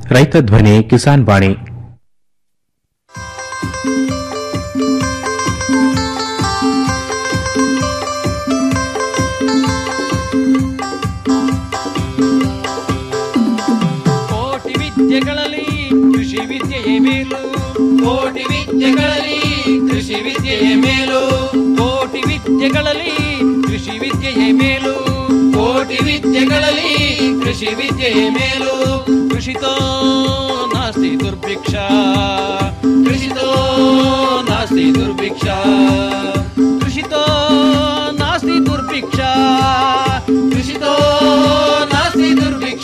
ರೈತ ಧ್ವನಿ ಕಿಸಾನ್ ವಾಣಿ ಕೋಟಿ ವಿದ್ಯೆಗಳಲ್ಲಿ ಕೃಷಿ ವಿದ್ಯೆಯೇ ಮೇಲು ಕೋಟಿ ವಿದ್ಯೆಗಳಲ್ಲಿ ಕೃಷಿ ವಿದ್ಯೆಯೇ ಮೇಲು ಕೋಟಿ ವಿದ್ಯೆಗಳಲ್ಲಿ ಕೃಷಿ ವಿದ್ಯೆಯೇ ಮೇಲು ಕೋಟಿ ವಿದ್ಯೆಗಳಲ್ಲಿ ಕೃಷಿ ವಿದ್ಯೆಯೇ ಮೇಲು ಕೃಷಿತೋ ನಾಸ್ತಿ ದುರ್ಭಿಕ್ಷ ಕೃಷಿತೋ ನಾಸ್ತಿ ದುರ್ಭಿಕ್ಷ ಕೃಷಿತೋ ನಾಸ್ತಿ ದುರ್ಭಿಕ್ಷ ಕೃಷಿತೋ ನಾಸ್ತಿ ದುರ್ಭಿಕ್ಷ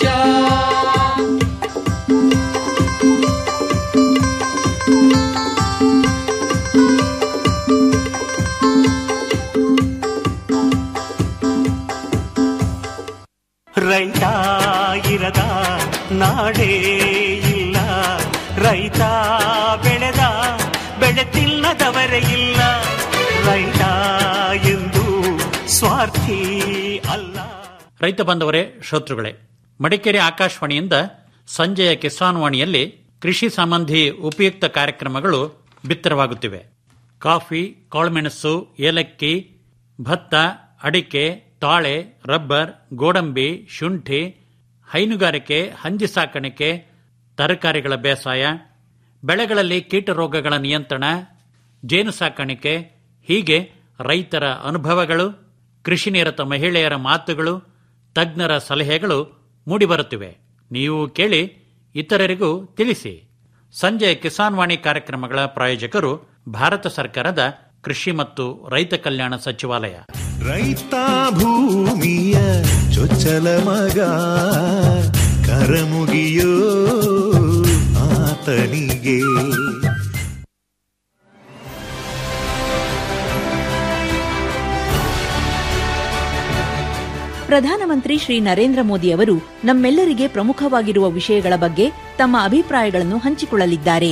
ರೈತ ಇರದ ನಾಡೇ ಇಲ್ಲ ರೈತ ಬೆಳೆದ ಬೆಳೆ ತಿನ್ನದವರೇ ಇಲ್ಲ ರೈತ ಎಂದು ಸ್ವಾರ್ಥಿ ಅಲ್ಲ ರೈತ ಬಾಂಧವರೇ ಶ್ರೋತೃಗಳೇ ಮಡಿಕೇರಿ ಆಕಾಶವಾಣಿಯಿಂದ ಸಂಜೆಯ ಕಿಸಾನ್ ವಾಣಿಯಲ್ಲಿ ಕೃಷಿ ಸಂಬಂಧಿ ಉಪಯುಕ್ತ ಕಾರ್ಯಕ್ರಮಗಳು ಬಿತ್ತರವಾಗುತ್ತಿವೆ ಕಾಫಿ ಕಾಳುಮೆಣಸು ಏಲಕ್ಕಿ ಭತ್ತ ಅಡಿಕೆ ತಾಳೆ ರಬ್ಬರ್ ಗೋಡಂಬಿ ಶುಂಠಿ ಹೈನುಗಾರಿಕೆ ಹಂದಿ ಸಾಕಾಣಿಕೆ ತರಕಾರಿಗಳ ಬೇಸಾಯ ಬೆಳೆಗಳಲ್ಲಿ ಕೀಟರೋಗಗಳ ನಿಯಂತ್ರಣ ಜೇನು ಸಾಕಾಣಿಕೆ ಹೀಗೆ ರೈತರ ಅನುಭವಗಳು ಕೃಷಿ ನಿರತ ಮಹಿಳೆಯರ ಮಾತುಗಳು ತಜ್ಞರ ಸಲಹೆಗಳು ಮೂಡಿಬರುತ್ತಿವೆ ನೀವು ಕೇಳಿ ಇತರರಿಗೂ ತಿಳಿಸಿ ಸಂಜೆ ಕಿಸಾನ್ ವಾಣಿ ಕಾರ್ಯಕ್ರಮಗಳ ಪ್ರಾಯೋಜಕರು ಭಾರತ ಸರ್ಕಾರದ ಕೃಷಿ ಮತ್ತು ರೈತ ಕಲ್ಯಾಣ ಸಚಿವಾಲಯ ರೈತ ಭೂಮಿಯ ಚೊಚ್ಚಲ ಮಗ ಕರಮುಗಿಯೋ ಆತನಿಗೆ ಪ್ರಧಾನಮಂತ್ರಿ ಶ್ರೀ ನರೇಂದ್ರ ಮೋದಿ ಅವರು ನಮ್ಮೆಲ್ಲರಿಗೆ ಪ್ರಮುಖವಾಗಿರುವ ವಿಷಯಗಳ ಬಗ್ಗೆ ತಮ್ಮ ಅಭಿಪ್ರಾಯಗಳನ್ನು ಹಂಚಿಕೊಳ್ಳಲಿದ್ದಾರೆ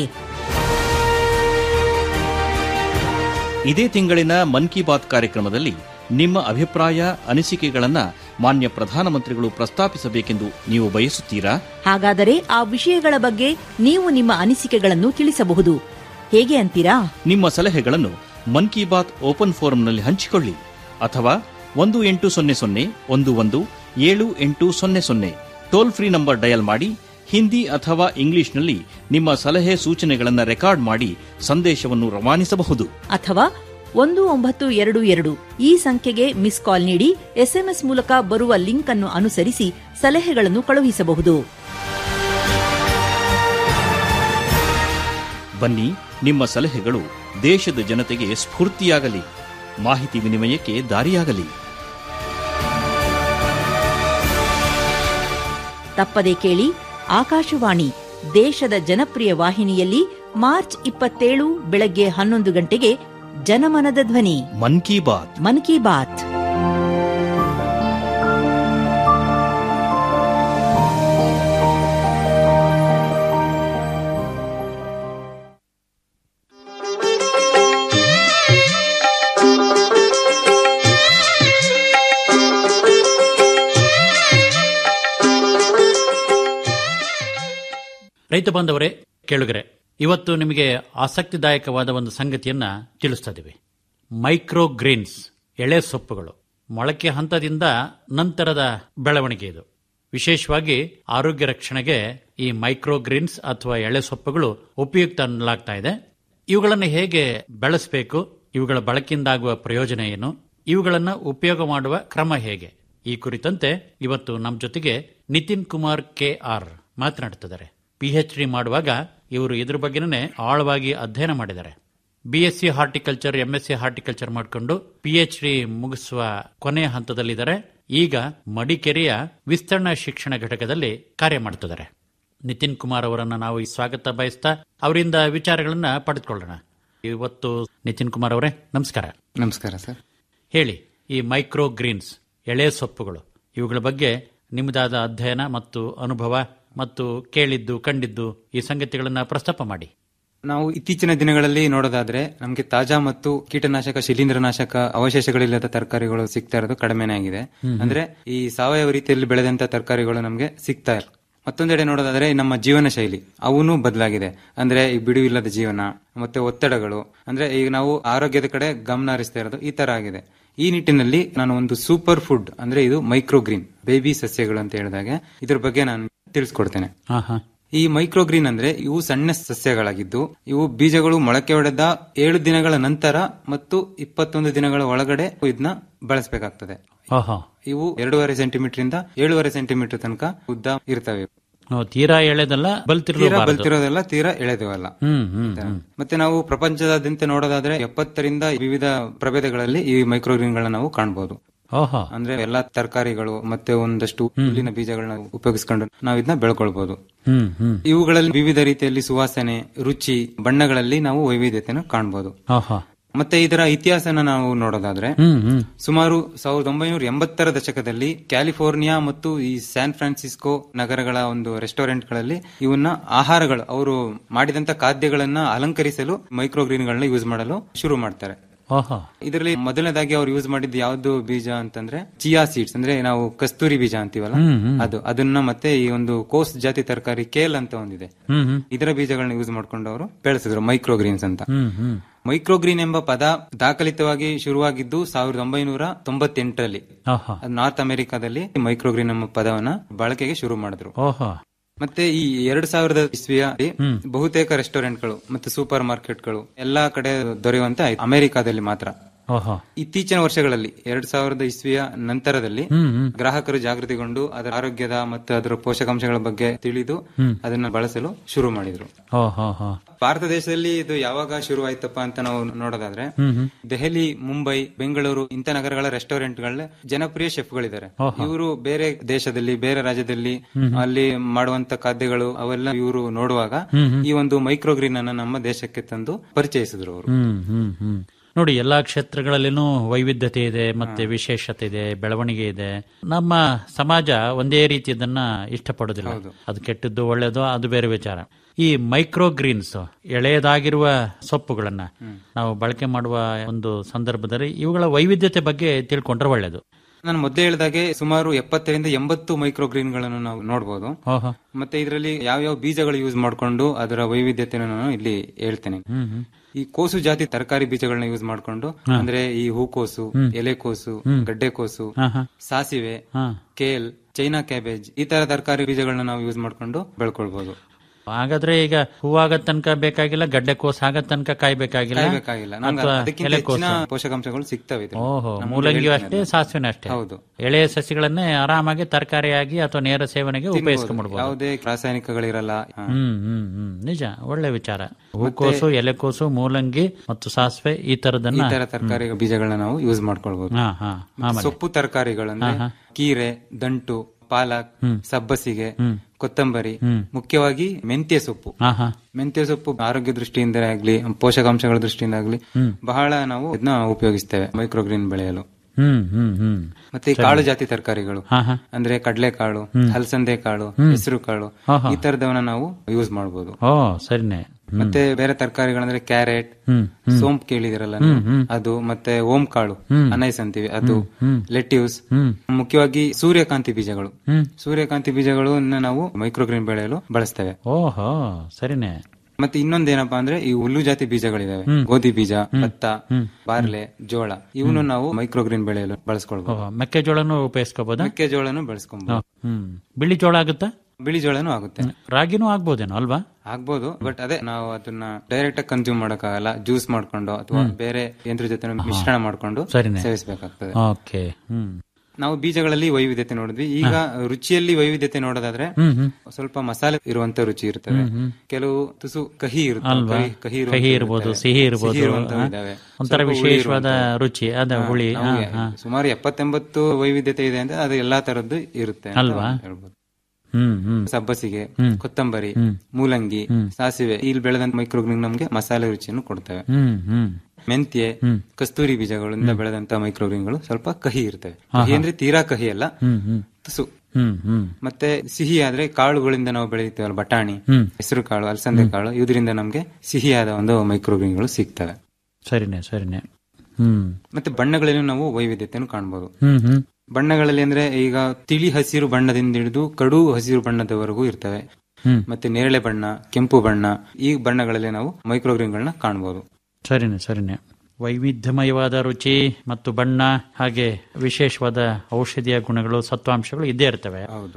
ಇದೇ ತಿಂಗಳಿನ ಮನ್ ಕಿ ಬಾತ್ ಕಾರ್ಯಕ್ರಮದಲ್ಲಿ ನಿಮ್ಮ ಅಭಿಪ್ರಾಯ ಅನಿಸಿಕೆಗಳನ್ನ ಮಾನ್ಯ ಪ್ರಧಾನಮಂತ್ರಿಗಳು ಪ್ರಸ್ತಾಪಿಸಬೇಕೆಂದು ನೀವು ಬಯಸುತ್ತೀರಾ ಹಾಗಾದರೆ ಆ ವಿಷಯಗಳ ಬಗ್ಗೆ ನೀವು ನಿಮ್ಮ ಅನಿಸಿಕೆಗಳನ್ನು ತಿಳಿಸಬಹುದು ಹೇಗೆ ಅಂತೀರಾ ನಿಮ್ಮ ಸಲಹೆಗಳನ್ನು ಮನ್ ಕಿ ಬಾತ್ ಓಪನ್ ಫೋರಂನಲ್ಲಿ ಹಂಚಿಕೊಳ್ಳಿ ಅಥವಾ ಒಂದು ಎಂಟು ಸೊನ್ನೆ ಸೊನ್ನೆ ಒಂದು ಒಂದು ಏಳು ಎಂಟು ಸೊನ್ನೆ ಸೊನ್ನೆ ಟೋಲ್ ಫ್ರೀ ನಂಬರ್ ಡಯಲ್ ಮಾಡಿ ಹಿಂದಿ ಅಥವಾ ಇಂಗ್ಲಿಷ್ನಲ್ಲಿ ನಿಮ್ಮ ಸಲಹೆ ಸೂಚನೆಗಳನ್ನು ರೆಕಾರ್ಡ್ ಮಾಡಿ ಸಂದೇಶವನ್ನು ರವಾನಿಸಬಹುದು ಅಥವಾ ಒಂದು ಒಂಬತ್ತು ಎರಡು ಎರಡು ಈ ಸಂಖ್ಯೆಗೆ ಮಿಸ್ ಕಾಲ್ ನೀಡಿ ಎಸ್ಎಂಎಸ್ ಮೂಲಕ ಬರುವ ಲಿಂಕ್ ಅನ್ನು ಅನುಸರಿಸಿ ಸಲಹೆಗಳನ್ನು ಕಳುಹಿಸಬಹುದು ಬನ್ನಿ ನಿಮ್ಮ ಸಲಹೆಗಳು ದೇಶದ ಜನತೆಗೆ ಸ್ಫೂರ್ತಿಯಾಗಲಿ ಮಾಹಿತಿ ವಿನಿಮಯಕ್ಕೆ ದಾರಿಯಾಗಲಿ ತಪ್ಪದೆ ಕೇಳಿ ಆಕಾಶವಾಣಿ ದೇಶದ ಜನಪ್ರಿಯ ವಾಹಿನಿಯಲ್ಲಿ ಮಾರ್ಚ್ ಇಪ್ಪತ್ತೇಳು ಬೆಳಗ್ಗೆ ಹನ್ನೊಂದು ಗಂಟೆಗೆ ಜನಮನದ ಧ್ವನಿ ಮನ್ ಕಿ ಬಾತ್ ಮನ್ ಕಿ ಬಾತ್ ರೈತ ಬಾಂಧವರೇ ಕೇಳುಗರೆ ಇವತ್ತು ನಿಮಗೆ ಆಸಕ್ತಿದಾಯಕವಾದ ಒಂದು ಸಂಗತಿಯನ್ನ ತಿಳಿಸ್ತಾ ಇದ್ದೀವಿ ಮೈಕ್ರೋ ಗ್ರೀನ್ಸ್ ಎಳೆ ಸೊಪ್ಪುಗಳು ಮೊಳಕೆ ಹಂತದಿಂದ ನಂತರದ ಬೆಳವಣಿಗೆ ಇದು ವಿಶೇಷವಾಗಿ ಆರೋಗ್ಯ ರಕ್ಷಣೆಗೆ ಈ ಮೈಕ್ರೋ ಗ್ರೀನ್ಸ್ ಅಥವಾ ಎಳೆ ಸೊಪ್ಪುಗಳು ಉಪಯುಕ್ತ ಅನ್ನಲಾಗ್ತಾ ಇದೆ ಇವುಗಳನ್ನು ಹೇಗೆ ಬೆಳೆಸಬೇಕು ಇವುಗಳ ಬಳಕೆಯಿಂದಾಗುವ ಪ್ರಯೋಜನ ಏನು ಇವುಗಳನ್ನ ಉಪಯೋಗ ಮಾಡುವ ಕ್ರಮ ಹೇಗೆ ಈ ಕುರಿತಂತೆ ಇವತ್ತು ನಮ್ಮ ಜೊತೆಗೆ ನಿತಿನ್ ಕುಮಾರ್ ಕೆ ಆರ್ ಮಾತನಾಡುತ್ತಿದ್ದಾರೆ ಪಿಎಚ್ ಡಿ ಮಾಡುವಾಗ ಇವರು ಇದ್ರ ಬಗ್ಗೆನೇ ಆಳವಾಗಿ ಅಧ್ಯಯನ ಮಾಡಿದ್ದಾರೆ ಬಿಎಸ್ಸಿ ಹಾರ್ಟಿಕಲ್ಚರ್ ಎಂಎಸ್ಸಿ ಹಾರ್ಟಿಕಲ್ಚರ್ ಮಾಡಿಕೊಂಡು ಪಿಎಚ್ ಡಿ ಮುಗಿಸುವ ಕೊನೆಯ ಹಂತದಲ್ಲಿದ್ದಾರೆ ಈಗ ಮಡಿಕೇರಿಯ ವಿಸ್ತರಣಾ ಶಿಕ್ಷಣ ಘಟಕದಲ್ಲಿ ಕಾರ್ಯ ಮಾಡುತ್ತಿದ್ದಾರೆ ನಿತಿನ್ ಕುಮಾರ್ ಅವರನ್ನ ನಾವು ಈ ಸ್ವಾಗತ ಬಯಸ್ತಾ ಅವರಿಂದ ವಿಚಾರಗಳನ್ನ ಪಡೆದುಕೊಳ್ಳೋಣ ಇವತ್ತು ನಿತಿನ್ ಕುಮಾರ್ ಅವರೇ ನಮಸ್ಕಾರ ನಮಸ್ಕಾರ ಸರ್ ಹೇಳಿ ಈ ಮೈಕ್ರೋ ಗ್ರೀನ್ಸ್ ಎಳೆ ಸೊಪ್ಪುಗಳು ಇವುಗಳ ಬಗ್ಗೆ ನಿಮ್ಮದಾದ ಅಧ್ಯಯನ ಮತ್ತು ಅನುಭವ ಮತ್ತು ಕೇಳಿದ್ದು ಕಂಡಿದ್ದು ಈ ಸಂಗತಿಗಳನ್ನ ಪ್ರಸ್ತಾಪ ಮಾಡಿ ನಾವು ಇತ್ತೀಚಿನ ದಿನಗಳಲ್ಲಿ ನೋಡೋದಾದ್ರೆ ನಮಗೆ ತಾಜಾ ಮತ್ತು ಕೀಟನಾಶಕ ಶಿಲೀಂಧ್ರನಾಶಕ ಅವಶೇಷಗಳಿಲ್ಲದ ತರಕಾರಿಗಳು ಸಿಗ್ತಾ ಇರೋದು ಕಡಿಮೆನೇ ಆಗಿದೆ ಹ್ಮ್. ಅಂದ್ರೆ ಈ ಸಾವಯವ ರೀತಿಯಲ್ಲಿ ಬೆಳೆದಂತ ತರಕಾರಿಗಳು ನಮಗೆ ಸಿಗ್ತಾ ಇಲ್ಲ ಮತ್ತೊಂದೆಡೆ ನೋಡೋದಾದ್ರೆ ನಮ್ಮ ಜೀವನ ಶೈಲಿ ಅವನು ಬದಲಾಗಿದೆ ಅಂದ್ರೆ ಈ ಬಿಡುವಿಲ್ಲದ ಜೀವನ ಮತ್ತೆ ಒತ್ತಡಗಳು ಅಂದ್ರೆ ಈಗ ನಾವು ಆರೋಗ್ಯದ ಕಡೆ ಗಮನ ಹರಿಸ್ತಾ ಇರೋದು ಈ ತರ ಆಗಿದೆ ಈ ನಿಟ್ಟಿನಲ್ಲಿ ನಾನು ಒಂದು ಸೂಪರ್ ಫುಡ್ ಅಂದ್ರೆ ಇದು ಮೈಕ್ರೋಗ್ರೀನ್ ಬೇಬಿ ಸಸ್ಯಗಳು ಅಂತ ಹೇಳಿದಾಗ ಇದ್ರ ಬಗ್ಗೆ ನಾನು ತಿಳಿಸ್ಕೊಡ್ತೇನೆ ಹಾ ಹಾ ಈ ಮೈಕ್ರೋಗ್ರೀನ್ ಅಂದ್ರೆ ಇವು ಸಣ್ಣ ಸಸ್ಯಗಳಾಗಿದ್ದು ಇವು ಬೀಜಗಳು ಮೊಳಕೆ ಹೊಡೆದ ಏಳು ದಿನಗಳ ನಂತರ ಮತ್ತು ಇಪ್ಪತ್ತೊಂದು ದಿನಗಳ ಒಳಗಡೆ ಇದನ್ನ ಬಳಸಬೇಕಾಗ್ತದೆ ಓಹೋ ಇವು ಎರಡೂವರೆ ಸೆಂಟಿಮೀಟರ್ ಇಂದ ಏಳುವರೆ ಸೆಂಟಿಮೀಟರ್ ತನಕ ಉದ್ದ ಇರ್ತವೆ ಓ, ತೀರಾ ಎಳೆದಲ್ಲ ತೀರಾ ಬಲ್ತಿರ್ಲಬಾರದು ಬಲ್ತಿರೋದೆಲ್ಲ ತೀರಾ ಎಳೆದಿವಲ್ಲ ಹ್ಮ್ ಹ್ಮ್ ಮತ್ತೆ ನಾವು ಪ್ರಪಂಚದಾದ್ಯಂತ ನೋಡೋದಾದ್ರೆ ಎಪ್ಪತ್ತರಿಂದ ವಿವಿಧ ಪ್ರಭೇದಗಳಲ್ಲಿ ಈ ಮೈಕ್ರೋಗ್ರೀನ್ ಗಳನ್ನ ನಾವು ಕಾಣಬಹುದು ಓಹೋ ಅಂದ್ರೆ ಎಲ್ಲಾ ತರಕಾರಿಗಳು ಮತ್ತೆ ಒಂದಷ್ಟು ಹುಲ್ಲಿನ ಬೀಜಗಳನ್ನ ಉಪಯೋಗಿಸ್ಕೊಂಡು ನಾವು ಇದನ್ನ ಬೆಳ್ಕೊಳ್ಬಹುದು ಹ್ಮ್ ಹ್ಮ್ ಇವುಗಳಲ್ಲಿ ವಿವಿಧ ರೀತಿಯಲ್ಲಿ ಸುವಾಸನೆ ರುಚಿ ಬಣ್ಣಗಳಲ್ಲಿ ನಾವು ವೈವಿಧ್ಯತೆಯನ್ನು ಕಾಣಬಹುದು ಓಹೋ ಮತ್ತೆ ಇದರ ಇತಿಹಾಸನ ನಾವು ನೋಡೋದಾದ್ರೆ ಹ್ಮ್ ಹ್ಮ್ ಸುಮಾರು ಸಾವಿರದ ಒಂಬೈನೂರ ಎಂಬತ್ತರ ದಶಕದಲ್ಲಿ ಕ್ಯಾಲಿಫೋರ್ನಿಯಾ ಮತ್ತು ಈ ಸ್ಯಾನ್ ಫ್ರಾನ್ಸಿಸ್ಕೋ ನಗರಗಳ ಒಂದು ರೆಸ್ಟೋರೆಂಟ್ ಗಳಲ್ಲಿ ಇವನ್ನ ಆಹಾರಗಳು ಅವರು ಮಾಡಿದಂತ ಖಾದ್ಯಗಳನ್ನ ಅಲಂಕರಿಸಲು ಮೈಕ್ರೋಗ್ರೀನ್ ಗಳನ್ನ ಯೂಸ್ ಮಾಡಲು ಶುರು ಮಾಡ್ತಾರೆ ಓಹೋ ಇದರಲ್ಲಿ ಮೊದಲನೇದಾಗಿ ಅವ್ರು ಯೂಸ್ ಮಾಡಿದ್ದು ಯಾವ್ದು ಬೀಜ ಅಂತಂದ್ರೆ ಚಿಯಾ ಸೀಡ್ಸ್ ಅಂದ್ರೆ ನಾವು ಕಸ್ತೂರಿ ಬೀಜ ಅಂತೀವಲ್ಲ ಅದು ಅದನ್ನ ಮತ್ತೆ ಈ ಒಂದು ಕೋಸ್ ಜಾತಿ ತರಕಾರಿ ಕೇಲ್ ಅಂತ ಒಂದಿದೆ ಹ್ಮ್ ಹ್ಮ್ ಇದರ ಬೀಜಗಳನ್ನ ಯೂಸ್ ಮಾಡ್ಕೊಂಡು ಅವರು ಬೆಳೆಸಿದ್ರು ಮೈಕ್ರೋಗ್ರೀನ್ಸ್ ಅಂತ ಹ್ಮ್ ಹ್ಮ್ ಮೈಕ್ರೋಗ್ರೀನ್ ಎಂಬ ಪದ ದಾಖಲಿತವಾಗಿ ಶುರುವಾಗಿದ್ದು ಸಾವಿರದ ಒಂಬೈನೂರ ತೊಂಬತ್ತೆಂಟರಲ್ಲಿ ಓಹೋ ಅದು ನಾರ್ತ್ ಅಮೆರಿಕಾದಲ್ಲಿ ಮೈಕ್ರೋಗ್ರೀನ್ ಎಂಬ ಪದವನ್ನ ಬಳಕೆಗೆ ಶುರು ಮಾಡಿದ್ರು ಓಹೋ ಮತ್ತೆ ಈ ಎರಡ್ ಸಾವಿರದ ಇಸ್ವಿಯ ಬಹುತೇಕ ರೆಸ್ಟೋರೆಂಟ್ಗಳು ಮತ್ತು ಸೂಪರ್ ಮಾರ್ಕೆಟ್ಗಳು ಎಲ್ಲಾ ಕಡೆ ದೊರೆಯುವಂತ ಆಯ್ತು ಅಮೆರಿಕಾದಲ್ಲಿ ಮಾತ್ರ ಓಹೋ ಇತ್ತೀಚಿನ ವರ್ಷಗಳಲ್ಲಿ ಎರಡ್ ಸಾವಿರದ ಇಸ್ವಿಯ ನಂತರದಲ್ಲಿ ಹ್ಮ್ ಹ್ಮ್ ಗ್ರಾಹಕರು ಜಾಗೃತಿಗೊಂಡು ಅದರ ಆರೋಗ್ಯದ ಮತ್ತು ಅದರ ಪೋಷಕಾಂಶಗಳ ಬಗ್ಗೆ ತಿಳಿದು ಅದನ್ನ ಬಳಸಲು ಶುರು ಮಾಡಿದ್ರು ಓಹೋ ಹೋ ಭಾರತ ದೇಶದಲ್ಲಿ ಇದು ಯಾವಾಗ ಶುರು ಆಯ್ತಪ್ಪ ಅಂತ ನಾವು ನೋಡೋದಾದ್ರೆ ದೆಹಲಿ ಮುಂಬೈ ಬೆಂಗಳೂರು ಇಂಥ ನಗರಗಳ ರೆಸ್ಟೋರೆಂಟ್ಗಳ ಜನಪ್ರಿಯ ಶೆಫ್ಗಳಿದ್ದಾರೆ ಇವರು ಬೇರೆ ದೇಶದಲ್ಲಿ ಬೇರೆ ರಾಜ್ಯದಲ್ಲಿ ಅಲ್ಲಿ ಮಾಡುವಂತ ಖಾದ್ಯಗಳು ಅವೆಲ್ಲ ಇವರು ನೋಡುವಾಗ ಈ ಒಂದು ಮೈಕ್ರೋಗ್ರೀನ್ ಅನ್ನ ನಮ್ಮ ದೇಶಕ್ಕೆ ತಂದು ಪರಿಚಯಿಸಿದ್ರು ಅವರು ಹ್ಮ್ ಹ್ಮ್ ಹ್ಮ್ ನೋಡಿ ಎಲ್ಲಾ ಕ್ಷೇತ್ರಗಳಲ್ಲಿನೂ ವೈವಿಧ್ಯತೆ ಇದೆ ಮತ್ತೆ ವಿಶೇಷತೆ ಇದೆ ಬೆಳವಣಿಗೆ ಇದೆ ನಮ್ಮ ಸಮಾಜ ಒಂದೇ ರೀತಿಯದನ್ನ ಇಷ್ಟಪಡೋದಿಲ್ಲ ಅದು ಕೆಟ್ಟದ್ದು ಒಳ್ಳೇದು ಅದು ಬೇರೆ ವಿಚಾರ ಈ ಮೈಕ್ರೋ ಗ್ರೀನ್ಸ್ ಎಳೆಯದಾಗಿರುವ ಸೊಪ್ಪುಗಳನ್ನ ನಾವು ಬಳಕೆ ಮಾಡುವ ಒಂದು ಸಂದರ್ಭದಲ್ಲಿ ಇವುಗಳ ವೈವಿಧ್ಯತೆ ಬಗ್ಗೆ ತಿಳ್ಕೊಂಡ್ರೆ ಒಳ್ಳೇದು ನಾನು ಮೊದಲೇ ಹೇಳಿದಾಗೆ ಸುಮಾರು ಎಪ್ಪತ್ತರಿಂದ ಎಂಬತ್ತು ಮೈಕ್ರೋಗ್ರೀನ್ ಗಳನ್ನು ನಾವು ನೋಡಬಹುದು ಓಹೋ ಮತ್ತೆ ಇದರಲ್ಲಿ ಯಾವ್ಯಾವ ಬೀಜಗಳು ಯೂಸ್ ಮಾಡಿಕೊಂಡು ಅದರ ವೈವಿಧ್ಯತೆಯನ್ನು ನಾನು ಇಲ್ಲಿ ಹೇಳ್ತೇನೆ ಈ ಕೋಸು ಜಾತಿ ತರಕಾರಿ ಬೀಜಗಳನ್ನ ಯೂಸ್ ಮಾಡ್ಕೊಂಡು ಅಂದ್ರೆ ಈ ಹೂಕೋಸು ಎಲೆಕೋಸು ಗಡ್ಡೆಕೋಸು ಸಾಸಿವೆ ಹಾ ಕೇಲ್ ಚೈನಾ ಕ್ಯಾಬೇಜ್ ಈ ತರ ತರಕಾರಿ ಬೀಜಗಳನ್ನ ನಾವು ಯೂಸ್ ಮಾಡ್ಕೊಂಡು ಬೆಳ್ಕೊಳ್ಬಹುದು ಹಾಗಾದ್ರೆ ಈಗ ಹೂವಾಗೋ ತನಕ ಬೇಕಾಗಿಲ್ಲ ಗಡ್ಡೆ ಕೋಸ್ ಆಗೋ ತನಕ ಕಾಯ್ಬೇಕಾಗಿಲ್ಲ ಕಾಯ್ಬೇಕಾಗಿಲ್ಲ ನಮ್ಗೆ ಅಥವಾ ಅದಕ್ಕಿಂತ ಎಲೆಕೋಸು ಹೆಚ್ಚಿನ ಪೋಷಕಾಂಶಗಳು ಸಿಗ್ತವೆ ಇದ್ರಲ್ಲಿ. ಓಹೋ ನಮ್ಮ ಮೂಲಂಗಿಯೂ ಹೇಳ್ತೇನೆ ಅಷ್ಟೇ ಅದನ್ನ. ಸಾಸಿವೆನೂ ಅಷ್ಟೇ ಹೌದು ಎಳೆಯ ಸಸಿಗಳನ್ನೇ ಆರಾಮಾಗಿ ತರಕಾರಿಯಾಗಿ ಅಥವಾ ನೇರ ಸೇವನೆಗೆ ಉಪಯೋಗಿಸ್ಕೊಂಡ್ಬಿಡ್ಬೋದು ಯಾವುದೇ ರಾಸಾಯನಿಕಗಳಿರಲ್ಲ ಹಾ. ಹ್ಮ್ ಹ್ಮ್ ಹ್ಮ್ ನಿಜ ಒಳ್ಳೆ ವಿಚಾರ ಹೂಕೋಸು ಎಲೆಕೋಸು ಮೂಲಂಗಿ ಮತ್ತು ಸಾಸಿವೆ ಈ ಈ ತರದನ್ನ ತರ ತರಕಾರಿ ಬೀಜಗಳನ್ನ ನಾವು ಯೂಸ್ ಮಾಡ್ಕೊಳ್ಬಹುದು ಹಾ ಹಾ ಆಮೇಲೆ ಸೊಪ್ಪು ತರಕಾರಿಗಳು ಅಂದ್ರೆ ಕೀರೆ ದಂಟು ಪಾಲಕ್ ಸಬ್ಬಸಿಗೆ ಕೊತ್ತಂಬರಿ ಮುಖ್ಯವಾಗಿ ಮೆಂತ್ಯ ಸೊಪ್ಪು ಹಾ ಹಾ ಮೆಂತ್ಯ ಸೊಪ್ಪು ಆರೋಗ್ಯ ದೃಷ್ಟಿಯಿಂದ ಆಗ್ಲಿ ಪೋಷಕಾಂಶಗಳ ದೃಷ್ಟಿಯಿಂದ ಆಗ್ಲಿ ಬಹಳ ನಾವು ಇದನ್ನ ಉಪಯೋಗಿಸ್ತೇವೆ ಮೈಕ್ರೋಗ್ರೀನ್ ಬೆಳೆಯಲು ಹ್ಮ್ ಹ್ಮ್ ಹ್ಮ್ ಮತ್ತೆ ಈ ಕಾಳು ಜಾತಿ ತರಕಾರಿಗಳು ಹಾ ಹಾ ಅಂದ್ರೆ ಕಡಲೆಕಾಳು ಹಲಸಂದೆ ಕಾಳು ಹೆಸರು ಕಾಳು ಈ ತರದವನ್ನ ನಾವು ಯೂಸ್ ಮಾಡಬಹುದು ಓ ಸರಿನೇ ಮತ್ತೆ ಬೇರೆ ತರಕಾರಿಗಳಂದ್ರೆ ಕ್ಯಾರೆಟ್ ಹ್ಮ್ ಸೋಂಪು ಕೇಳಿದಿರಲ್ಲ ನೀವು? ಅದು ಮತ್ತೆ ಓಂ ಕಾಳು ಅನೈಸ್ ಅಂತೀವಿ ಅದು ಲೆಟ್ಯೂಸ್ ಮುಖ್ಯವಾಗಿ ಸೂರ್ಯಕಾಂತಿ ಬೀಜಗಳು ಸೂರ್ಯಕಾಂತಿ ಬೀಜಗಳು ನಾವು ಮೈಕ್ರೋಗ್ರೀನ್ ಬೆಳೆಯಲು ಬಳಸ್ತೇವೆ ಓಹೋ ಸರಿನೇ ಮತ್ತೆ ಇನ್ನೊಂದೇನಪ್ಪಾ ಅಂದ್ರೆ ಈ ಹುಲ್ಲು ಜಾತಿ ಬೀಜಗಳಿದಾವೆ ಗೋಧಿ ಬೀಜ ಭತ್ತ ಬಾರ್ಲೆ ಜೋಳ ಇವನು ನಾವು ಮೈಕ್ರೋಗ್ರೀನ್ ಬೆಳೆಯಲು ಬಳಸ್ಕೊಳ್ಬಹುದು ಓಹೋ ಮೆಕ್ಕೆಜೋಳನು ಉಪಯೋಗಿಸ್ಕೋಬೋದಾ ಮೆಕ್ಕೆಜೋಳನು ಬೆಳೆಸ್ಕೊಬಹುದು ಹ್ಮ್ ಬಿಳಿ ಜೋಳ ಆಗುತ್ತಾ ಬಿಳಿ ಜೋಳನು ಆಗುತ್ತೆ ರಾಗಿನೂ ಆಗ್ಬೋದೇನೋ ಅಲ್ವಾ ಆಗ್ಬೋದು ಬಟ್ ಅದೇ ನಾವು ಅದನ್ನ ಡೈರೆಕ್ಟ್ ಆಗಿ ಕನ್ಸ್ಯೂಮ್ ಮಾಡಕ್ಕಾಗಲ್ಲ ಜ್ಯೂಸ್ ಮಾಡ್ಕೊಂಡು ಅಥವಾ ಬೇರೆ ಯಂತ್ರ ಜೊತೆ ಮಿಶ್ರಣ ಮಾಡ್ಕೊಂಡು ಸರಿನೇ. ಸೇವಿಸಬೇಕಾಗ್ತದೆ ಓಕೆ ಹ್ಮ್ ನಾವು ಬೀಜಗಳಲ್ಲಿ ವೈವಿಧ್ಯತೆ ನೋಡಿದ್ವಿ ಈಗ ರುಚಿಯಲ್ಲಿ ವೈವಿಧ್ಯತೆ ನೋಡೋದಾದ್ರೆ ಸ್ವಲ್ಪ ಮಸಾಲೆ ಇರುವಂತ ರುಚಿ ಇರ್ತದೆ ಕೆಲವು ತುಸು ಕಹಿ ಇರುತ್ತೆ ಅಲ್ವಾ ಕಹಿ- ಕಹಿ ಇರುವಂತವು ಕಹಿ ಇರ್ಬೋದು ಇರ್ತವೆ. ಸಿಹಿ ಇರ್ಬೋದು ಇರುವಂತವು ಹಾ? ಇದಾವೆ. ಒಂಥರ ಸ್ವಲ್ಪ ಹುಳಿ ವಿಶೇಷವಾದ ಇರುವಂತವು. ರುಚಿ ಅದ ಹಾ, ಹುಳಿ ಹಾ, ನಮ್ಗೆ ಹಾ. ಸುಮಾರು ಎಪ್ಪತ್ತೆಂಬತ್ತು ವೈವಿಧ್ಯತೆ ಇದೆ ಅಂತ ಅದು ಎಲ್ಲಾ ತರದ್ದು ಇರುತ್ತೆ ಅಂತ ಅಲ್ವಾ? ಹೇಳ್ಬೋದು ಹ್ಮ್ ಹ್ಮ್ ಸಬ್ಬಸಿಗೆ ಕೊತ್ತಂಬರಿ ಮೂಲಂಗಿ ಸಾಸಿವೆ ಇಲ್ಲಿ ಬೆಳೆದಂತ ಮೈಕ್ರೋಗ್ರೀನ್ ನಮ್ಗೆ ಮಸಾಲೆ ರುಚಿಯನ್ನು ಕೊಡ್ತವೆ ಹ್ಮ್ ಹ್ಮ್ ಮೆಂತ್ಯೆ ಕಸ್ತೂರಿ ಬೀಜಗಳಿಂದ ಬೆಳೆದಂತ ಮೈಕ್ರೋಗ್ರೀನ್ಗಳು ಸ್ವಲ್ಪ ಕಹಿ ಇರ್ತವೆ ಕಹಿ ಅಂದ್ರೆ ತೀರಾ ಕಹಿ ಅಲ್ಲ ತುಸು ಹ್ಮ್ ಹ್ಮ್ ಮತ್ತೆ ಸಿಹಿ ಆದ್ರೆ ಕಾಳುಗಳಿಂದ ನಾವು ಬೆಳೆಯುತ್ತೇವಲ್ಲ ಬಟಾಣಿ ಹ್ಮ್. ಹೆಸರು ಕಾಳು ಅಲಸಂದೆ ಕಾಳು ಇದರಿಂದ ನಮ್ಗೆ ಸಿಹಿಯಾದ ಒಂದು ಮೈಕ್ರೋಗ್ರೀನ್ಗಳು ಸಿಗ್ತವೆ ಸರಿನೇ ಸರಿನೇ ಹ್ಮ್ ಮತ್ತೆ ಬಣ್ಣಗಳಲ್ಲೂ ನಾವು ವೈವಿಧ್ಯತೆಯನ್ನು ಕಾಣಬಹುದು ಹ್ಮ್ ಹ್ಮ್ ಬಣ್ಣಗಳಲ್ಲಿ ಅಂದ್ರೆ ಈಗ ತಿಳಿ ಹಸಿರು ಬಣ್ಣದಿಂದ ಹಿಡಿದು ಕಡು ಹಸಿರು ಬಣ್ಣದವರೆಗೂ ಇರ್ತವೆ ಮತ್ತೆ ನೇರಳೆ ಬಣ್ಣ ಕೆಂಪು ಬಣ್ಣ ಈ ಬಣ್ಣಗಳಲ್ಲಿ ನಾವು ಮೈಕ್ರೋಗ್ರೀನ್ಗಳನ್ನ ಕಾಣಬಹುದು ಸರಿನೆ ಸರಿನೆ ವೈವಿಧ್ಯಮಯವಾದ ರುಚಿ ಮತ್ತು ಬಣ್ಣ ಹಾಗೆ ವಿಶೇಷವಾದ ಔಷಧೀಯ ಗುಣಗಳು ಸತ್ವಾಂಶಗಳು ಇದ್ದೇ ಇರ್ತವೆ ಹೌದು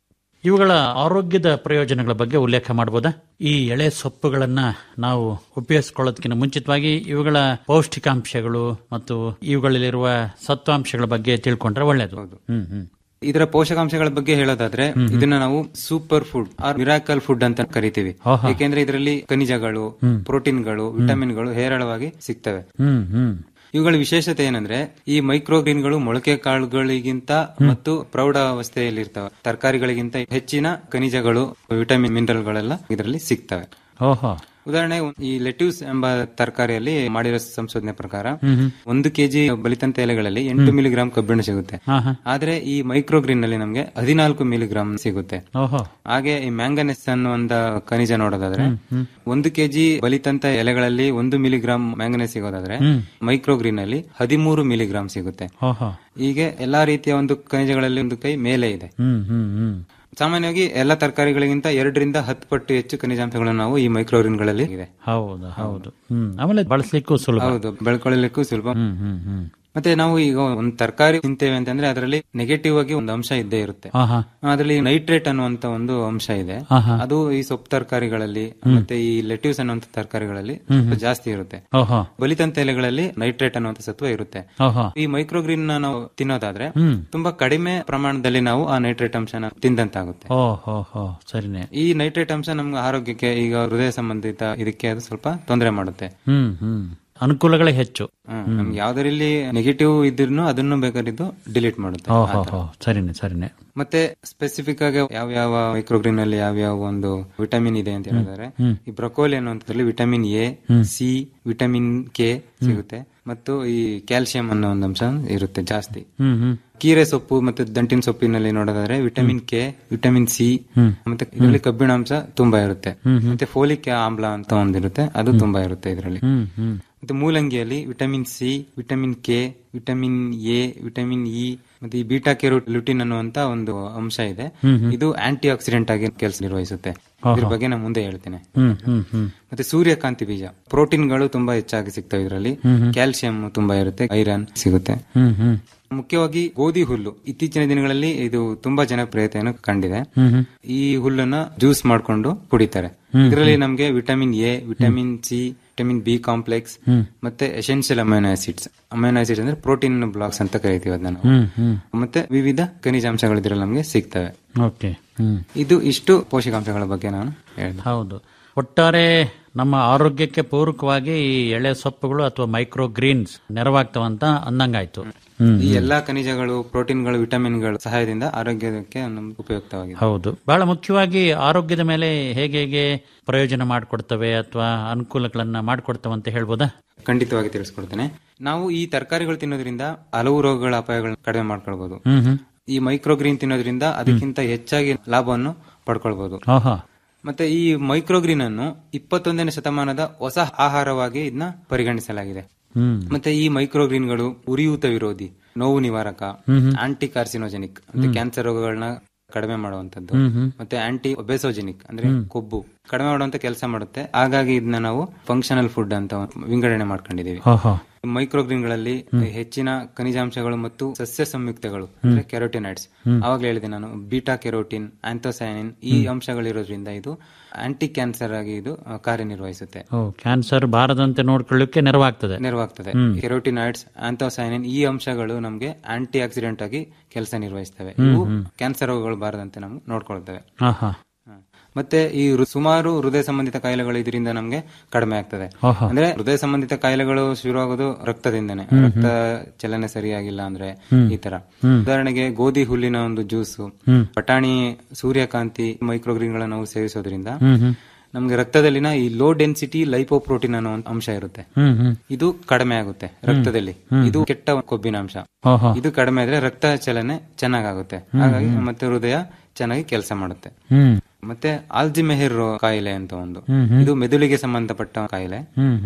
ಇವುಗಳ ಆರೋಗ್ಯದ ಪ್ರಯೋಜನಗಳ ಬಗ್ಗೆ ಉಲ್ಲೇಖ ಮಾಡಬಹುದಾ ಈ ಎಳೆ ಸೊಪ್ಪುಗಳನ್ನ ನಾವು ಉಪಯೋಗಿಸಿಕೊಳ್ಳೋದಕ್ಕಿಂತ ಮುಂಚಿತವಾಗಿ ಇವುಗಳ ಪೌಷ್ಟಿಕಾಂಶಗಳು ಮತ್ತು ಇವುಗಳಲ್ಲಿರುವ ಸತ್ವಾಂಶಗಳ ಬಗ್ಗೆ ತಿಳ್ಕೊಂಡ್ರೆ ಒಳ್ಳೇದು ಹ್ಮ್ ಹ್ಮ್ ಇದರ ಪೋಷಕಾಂಶಗಳ ಬಗ್ಗೆ ಹೇಳೋದಾದ್ರೆ ಇದನ್ನ ನಾವು super food or miracle food ಅಂತ ಕರಿತೀವಿ ಆಹಾ. ಯಾಕೆಂದ್ರೆ ಇದರಲ್ಲಿ ಖನಿಜಗಳು ಪ್ರೋಟೀನ್ಗಳು ವಿಟಮಿನ್ಗಳು ಹೇರಳವಾಗಿ ಸಿಗ್ತವೆ ಹ್ಮ್ ಹ್ಮ್ ಇವುಗಳ ವಿಶೇಷತೆ ಏನಂದ್ರೆ ಈ ಮೈಕ್ರೋಗ್ರೀನ್ಗಳು ಮೊಳಕೆ ಕಾಳುಗಳಿಗಿಂತ ಮತ್ತು ಪ್ರೌಢಾವಸ್ಥೆಯಲ್ಲಿರ್ತವೆ ತರಕಾರಿಗಳಿಗಿಂತ ಹೆಚ್ಚಿನ ಖನಿಜಗಳು ವಿಟಮಿನ್ ಮಿನರಲ್ಗಳೆಲ್ಲ ಇದರಲ್ಲಿ ಸಿಗ್ತವೆ ಓಹೋ ಉದಾಹರಣೆ ಈ ಲೆಟ್ಯೂಸ್ ಎಂಬ ತರಕಾರಿಯಲ್ಲಿ ಮಾಡಿರೋ ಸಂಶೋಧನೆ ಪ್ರಕಾರ ಒಂದು ಕೆಜಿ ಬಲಿತಂತ ಎಲೆಗಳಲ್ಲಿ ಎಂಟು ಮಿಲಿಗ್ರಾಂ ಕಬ್ಬಿಣ ಸಿಗುತ್ತೆ ಹಾ ಹಾ ಆದ್ರೆ ಈ ಮೈಕ್ರೋಗ್ರೀನ್ ನಲ್ಲಿ ನಮಗೆ ಹದಿನಾಲ್ಕು ಮಿಲಿಗ್ರಾಂ ಸಿಗುತ್ತೆ ಓಹೋ ಹಾಗೆ ಈ ಮ್ಯಾಂಗನೆಸ್ ಅನ್ನುವಂತ ಖನಿಜ ನೋಡೋದಾದ್ರೆ ಒಂದು ಕೆಜಿ ಬಲಿತಂತ ಎಲೆಗಳಲ್ಲಿ ಒಂದು ಮಿಲಿಗ್ರಾಂ ಮ್ಯಾಂಗನೆಸ್ ಸಿಗೋದಾದ್ರೆ ಮೈಕ್ರೋಗ್ರೀನ್ ಅಲ್ಲಿ ಹದಿಮೂರು ಮಿಲಿಗ್ರಾಂ ಸಿಗುತ್ತೆ ಓಹೋ ಹೀಗೆ ಎಲ್ಲಾ ರೀತಿಯ ಒಂದು ಖನಿಜಗಳಲ್ಲಿ ಒಂದು ಕೈ ಮೇಲೆ ಇದೆ ಹ್ಮ್ ಹ್ಮ್ ಹ್ಮ್ ಸಾಮಾನ್ಯವಾಗಿ ಎಲ್ಲ ತರಕಾರಿಗಳಿಗಿಂತ ಎರಡರಿಂದ ಹತ್ತು ಪಟ್ಟು ಹೆಚ್ಚು ಖನಿಜಾಂಶಗಳನ್ನು ನಾವು ಈ ಮೈಕ್ರೋಗ್ರೀನ್ಗಳಲ್ಲಿ ಇದೆ ಹೌದು ಹೌದು ಹ್ಮ್ ಆಮೇಲೆ ಬಳಸಲಿಕ್ಕೂ ಸುಲಭ ಹೌದು ಬೆಳ್ಕೊಳ್ಳಲಿಕ್ಕೂ ಸುಲಭ ಹ್ಮ್ ಹ್ಮ್ ಹ್ಮ್ ಮತ್ತೆ ನಾವು ಈಗ ಒಂದು ತರಕಾರಿ ತಿಂತೇವೆ ಅಂತಂದ್ರೆ ಅದರಲ್ಲಿ ನೆಗೆಟಿವ್ ಆಗಿ ಒಂದು ಅಂಶ ಇದ್ದೇ ಇರುತ್ತೆ ಹಾ ಹಾ ಅದರಲ್ಲಿ ನೈಟ್ರೇಟ್ ಅನ್ನುವಂತ ಒಂದು ಅಂಶ ಇದೆ ಆಹಾ. ಅದು ಈ ಸೊಪ್ಪು ತರಕಾರಿಗಳಲ್ಲಿ ಮತ್ತೆ ಈ ಲೆಟ್ಯೂಸ್ ಅನ್ನುವಂತ ತರಕಾರಿಗಳಲ್ಲಿ ಸ್ವಲ್ಪ ಜಾಸ್ತಿ ಇರುತ್ತೆ ಓಹೋ ಬಲಿತಂತ ಎಲೆಗಳಲ್ಲಿ ನೈಟ್ರೇಟ್ ಅನ್ನುವಂತ ಸತ್ವ ಇರುತ್ತೆ ಓಹೋ ಈ ಮೈಕ್ರೋಗ್ರೀನ್ ನಾವು ತಿನ್ನೋದಾದ್ರೆ ತುಂಬಾ ಕಡಿಮೆ ಪ್ರಮಾಣದಲ್ಲಿ ನಾವು ಆ ನೈಟ್ರೇಟ್ ಅಂಶನ ತಿಂದಂತಾಗುತ್ತೆ ಓಹೋ ಹೋ ಸರಿನೆ ಈ ನೈಟ್ರೇಟ್ ಅಂಶ ನಮ್ಗೆ ಆರೋಗ್ಯಕ್ಕೆ ಈಗ ಹೃದಯ ಸಂಬಂಧಿತ ಇದಕ್ಕೆ ಅದು ಸ್ವಲ್ಪ ತೊಂದರೆ ಮಾಡುತ್ತೆ ಹ್ಮ್ ಹ್ಮ್ ಅನುಕೂಲಗಳೇ ಹೆಚ್ಚು ಹ್ಮ್. ನಮ್ಗೆ ಯಾವ್ದರಲ್ಲಿ ನೆಗೆಟಿವ್ ಇದ್ರೂ ಅದನ್ನು ಬೇಕಾಗಿದ್ದು ಡಿಲೀಟ್ ಮಾಡುತ್ತೆ ಓಹೋ ಹೋ ಸರಿನೆ ಸರಿನೆ ಮತ್ತೆ ಸ್ಪೆಸಿಫಿಕ್ ಆಗಿ ಯಾವ ಯಾವ ಮೈಕ್ರೋಗ್ರೀನ್ ಅಲ್ಲಿ ಯಾವ ಯಾವ ಒಂದು ವಿಟಮಿನ್ ಇದೆ ಅಂತ ಹೇಳಿದ್ರೆ ಈ ಬ್ರೊಕೋಲಿ ಅನ್ನುವಂಥದ್ರಲ್ಲಿ vitamin A C vitamin K ಸಿಗುತ್ತೆ ಮತ್ತು ಈ ಕ್ಯಾಲ್ಸಿಯಂ ಅನ್ನೋ ಒಂದು ಅಂಶ ಇರುತ್ತೆ ಜಾಸ್ತಿ ಹ್ಮ್ ಹ್ಮ್ ಕೀರೆ ಸೊಪ್ಪು ಮತ್ತು ದಂಟಿನ ಸೊಪ್ಪಿನಲ್ಲಿ ನೋಡೋದಾದ್ರೆ ವಿಟಮಿನ್ ಕೆ ವಿಟಮಿನ್ ಸಿ ಮತ್ತೆ ಇದರಲ್ಲಿ ಕಬ್ಬಿಣಾಂಶ ತುಂಬಾ ಇರುತ್ತೆ ಮತ್ತೆ ಫೋಲಿಕ್ ಆಮ್ಲ ಅಂತ ಒಂದಿರುತ್ತೆ ಅದು ತುಂಬಾ ಇರುತ್ತೆ ಇದರಲ್ಲಿ ಹ್ಮ್ ಹ್ಮ್ ಮತ್ತೆ ಮೂಲಂಗಿಯಲ್ಲಿ vitamin C vitamin K vitamin A vitamin E ಮತ್ತೆ ಈ ಬೀಟಾ ಕೆರೋಟ್ ಲುಟಿನ್ ಅನ್ನುವಂತ ಒಂದು ಅಂಶ ಇದೆ ಇದು ಆಂಟಿ ಆಕ್ಸಿಡೆಂಟ್ ಆಗಿ ಕೆಲಸ ನಿರ್ವಹಿಸುತ್ತೆ ಇದ್ರ ಬಗ್ಗೆ ನಾನು ಮುಂದೆ ಹೇಳ್ತೇನೆ ಹ್ಮ್ ಹ್ಮ್ ಹ್ಮ್ ಮತ್ತೆ ಸೂರ್ಯಕಾಂತಿ ಬೀಜ ಪ್ರೋಟೀನ್ಗಳು ತುಂಬಾ ಹೆಚ್ಚಾಗಿ ಸಿಗ್ತವೆ ಇದರಲ್ಲಿ ಕ್ಯಾಲ್ಸಿಯಂ ತುಂಬಾ ಇರುತ್ತೆ ಐರನ್ ಸಿಗುತ್ತೆ ಹ್ಮ್ ಹ್ಮ್ ಮುಖ್ಯವಾಗಿ ಗೋಧಿ ಹುಲ್ಲು ಇತ್ತೀಚಿನ ದಿನಗಳಲ್ಲಿ ಇದು ತುಂಬಾ ಜನಪ್ರಿಯತೆಯನ್ನು ಕಂಡಿದೆ ಈ ಹುಲ್ಲನ್ನ ಜ್ಯೂಸ್ ಮಾಡ್ಕೊಂಡು ಕುಡಿತಾರೆ ಇದರಲ್ಲಿ ನಮಗೆ vitamin A vitamin C vitamin B complex ಮತ್ತೆ essential amino acids amino acids ಅಂದ್ರೆ ಪ್ರೋಟೀನ್ ಬ್ಲಾಕ್ಸ್ ಅಂತ ಕರಿತೀವಿ ಅದನ್ನ ನಾವು ಹ್ಮ್ ಹ್ಮ್ ಮತ್ತೆ ವಿವಿಧ ಖನಿಜಾಂಶಗಳು ಇದರಲ್ಲಿ ನಮಗೆ ಸಿಗ್ತವೆ ಓಕೆ ಹ್ಮ್ ಇದು ಇಷ್ಟು ಪೋಷಕಾಂಶಗಳ ಬಗ್ಗೆ ನಾನು ಹೇಳಿದೆ ಹೌದು ಒಟ್ಟಾರೆ ನಮ್ಮ ಆರೋಗ್ಯಕ್ಕೆ ಪೂರಕವಾಗಿ ಈ ಎಳೆ ಸೊಪ್ಪುಗಳು ಅಥವಾ ಮೈಕ್ರೋ ಗ್ರೀನ್ಸ್ ನೆರವಾಗ್ತವಂತ ಅಂದಂಗಾಯ್ತು ಹ್ಮ್ ಈ ಎಲ್ಲಾ ಖನಿಜಗಳು ಪ್ರೋಟೀನ್ಗಳು ವಿಟಮಿನ್ಗಳ ಸಹಾಯದಿಂದ ಆರೋಗ್ಯಕ್ಕೆ ನಮ್ಗೆ ಉಪಯುಕ್ತವಾಗಿದೆ ಹೌದು ಬಹಳ ಮುಖ್ಯವಾಗಿ ಆರೋಗ್ಯದ ಮೇಲೆ ಹೇಗೆ ಹೇಗೆ ಪ್ರಯೋಜನ ಮಾಡಿಕೊಡ್ತವೆ ಅಥವಾ ಅನುಕೂಲಗಳನ್ನ ಮಾಡಿಕೊಡ್ತವೆ ಅಂತ ಹೇಳ್ಬೋದಾ ಖಂಡಿತವಾಗಿ ತಿಳಿಸ್ಕೊಡ್ತೇನೆ ನಾವು ಈ ತರಕಾರಿಗಳು ತಿನ್ನೋದ್ರಿಂದ ಹಲವು ರೋಗಗಳ ಅಪಾಯಗಳನ್ನ ಕಡಿಮೆ ಮಾಡ್ಕೊಳ್ಬಹುದು ಹ್ಮ್ ಹ್ಮ್ ಈ ಮೈಕ್ರೋಗ್ರೀನ್ ತಿನ್ನೋದ್ರಿಂದ ಅದಕ್ಕಿಂತ ಹೆಚ್ಚಾಗಿ ಲಾಭವನ್ನು ಪಡ್ಕೊಳ್ಬಹುದು ಆಹಾ ಮತ್ತೆ ಈ ಮೈಕ್ರೋಗ್ರೀನ್ ಅನ್ನು ಇಪ್ಪತ್ತೊಂದನೇ ಶತಮಾನದ ಹೊಸ ಆಹಾರವಾಗಿ ಇದನ್ನ ಪರಿಗಣಿಸಲಾಗಿದೆ ಹ್ಮ್ ಮತ್ತೆ ಈ ಮೈಕ್ರೋಗ್ರೀನ್ಗಳು ಉರಿಯೂತ ವಿರೋಧಿ ನೋವು ನಿವಾರಕ ಆಂಟಿ ಕಾರ್ಸಿನೋಜೆನಿಕ್ ಅಂದ್ರೆ ಕ್ಯಾನ್ಸರ್ ರೋಗಗಳನ್ನ ಕಡಿಮೆ ಮಾಡುವಂತದ್ದು ಮತ್ತೆ ಆಂಟಿ ಒಬೆಸೋಜೆನಿಕ್ ಅಂದ್ರೆ ಕೊಬ್ಬು ಕಡಿಮೆ ಮಾಡುವಂತ ಕೆಲಸ ಮಾಡುತ್ತೆ ಹಾಗಾಗಿ ಇದನ್ನ ನಾವು ಫಂಕ್ಷನಲ್ ಫುಡ್ ಅಂತ ವಿಂಗಡಣೆ ಮಾಡ್ಕೊಂಡಿದೀವಿ ಆಹಾ ಮೈಕ್ರೋಗ್ರೀನ್ಗಳಲ್ಲಿ ಹೆಚ್ಚಿನ ಖನಿಜಾಂಶಗಳು ಮತ್ತು ಸಸ್ಯ ಸಂಯುಕ್ತಗಳು ಅಂದ್ರೆ ಕೆರೋಟಿನೈಡ್ಸ್ ಅವಾಗಲೇ ಹೇಳಿದೆ ನಾನು ಬೀಟಾ ಕೆರೋಟಿನ್ ಆಂಥೋಸೈನಿನ್ ಈ ಅಂಶಗಳಿರೋದ್ರಿಂದ ಇದು ಆಂಟಿ ಕ್ಯಾನ್ಸರ್ ಆಗಿ ಇದು ಆ, ಕಾರ್ಯನಿರ್ವಹಿಸುತ್ತೆ ಓ ಕ್ಯಾನ್ಸರ್ ಬಾರದಂತೆ ನೋಡ್ಕೊಳ್ಳಿಕ್ಕೆ ನೆರವಾಗ್ತದೆ ನೆರವಾಗ್ತದೆ ಕೆರೋಟಿನಾಯ್ಡ್ಸ್ ಆಂಥೋಸೈನಿನ್ ಈ ಅಂಶಗಳು ನಮಗೆ ಆಂಟಿ ಆಕ್ಸಿಡೆಂಟ್ ಆಗಿ ಕೆಲಸ ನಿರ್ವಹಿಸ್ತವೆ ಇವು ಕ್ಯಾನ್ಸರ್ ರೋಗಗಳು ಬಾರದಂತೆ ನಮ್ಗೆ ನೋಡ್ಕೊಳ್ತವೆ ಆಹಾ ಹ. ಮತ್ತೆ ಈ ಹೃ- ಸುಮಾರು ಹೃದಯ ಸಂಬಂಧಿತ ಕಾಯಿಲೆಗಳು ಇದರಿಂದ ನಮ್ಗೆ ಕಡಿಮೆ ಆಗ್ತದೆ ಆಹಾ. ಅಂದ್ರೆ ಹೃದಯ ಸಂಬಂಧಿತ ಕಾಯಿಲೆಗಳು ಶುರುವಾಗೋದು ರಕ್ತದಿಂದನೇ ರಕ್ತ ಚಲನೆ ಸರಿಯಾಗಿಲ್ಲ ಅಂದ್ರೆ ಈ ತರ ಉದಾಹರಣೆಗೆ ಗೋಧಿ ಹುಲ್ಲಿನ ಒಂದು ಜ್ಯೂಸು ಪಟಾಣಿ ಸೂರ್ಯಕಾಂತಿ ಮೈಕ್ರೋಗ್ರೀನ್ ಗಳನ್ನ ನಾವು ಸೇವಿಸೋದ್ರಿಂದ ನಮ್ಗೆ ರಕ್ತದಲ್ಲಿನ ಈ ಲೋ ಡೆನ್ಸಿಟಿ ಲೈಪೋಪ್ರೋಟೀನ್ ಅನ್ನೋ ಒಂದು ಅಂಶ ಇರುತ್ತೆ ಹ್ಮ್ ಹ್ಮ್ ಇದು ಕಡಿಮೆ ಆಗುತ್ತೆ ರಕ್ತದಲ್ಲಿ ಇದು ಕೆಟ್ಟ ಕೊಬ್ಬಿನ ಅಂಶ ಆಹಾ ಇದು ಕಡಿಮೆ ಆದ್ರೆ ರಕ್ತ ಚಲನೆ ಚೆನ್ನಾಗುತ್ತೆ ಹಾಗಾಗಿ ಮತ್ತೆ ಹೃದಯ ಚೆನ್ನಾಗಿ ಕೆಲಸ ಮಾಡುತ್ತೆ ಹ್ಮ್ ಮತ್ತೆ ಆಲ್ಜಿಮೆಹಿರ್ ಕಾಯಿಲೆ ಅಂತ ಒಂದು ಇದು ಮೆದುಳಿಗೆ ಸಂಬಂಧಪಟ್ಟ ಕಾಯಿಲೆ ಹ್ಮ್ ಹ್ಮ್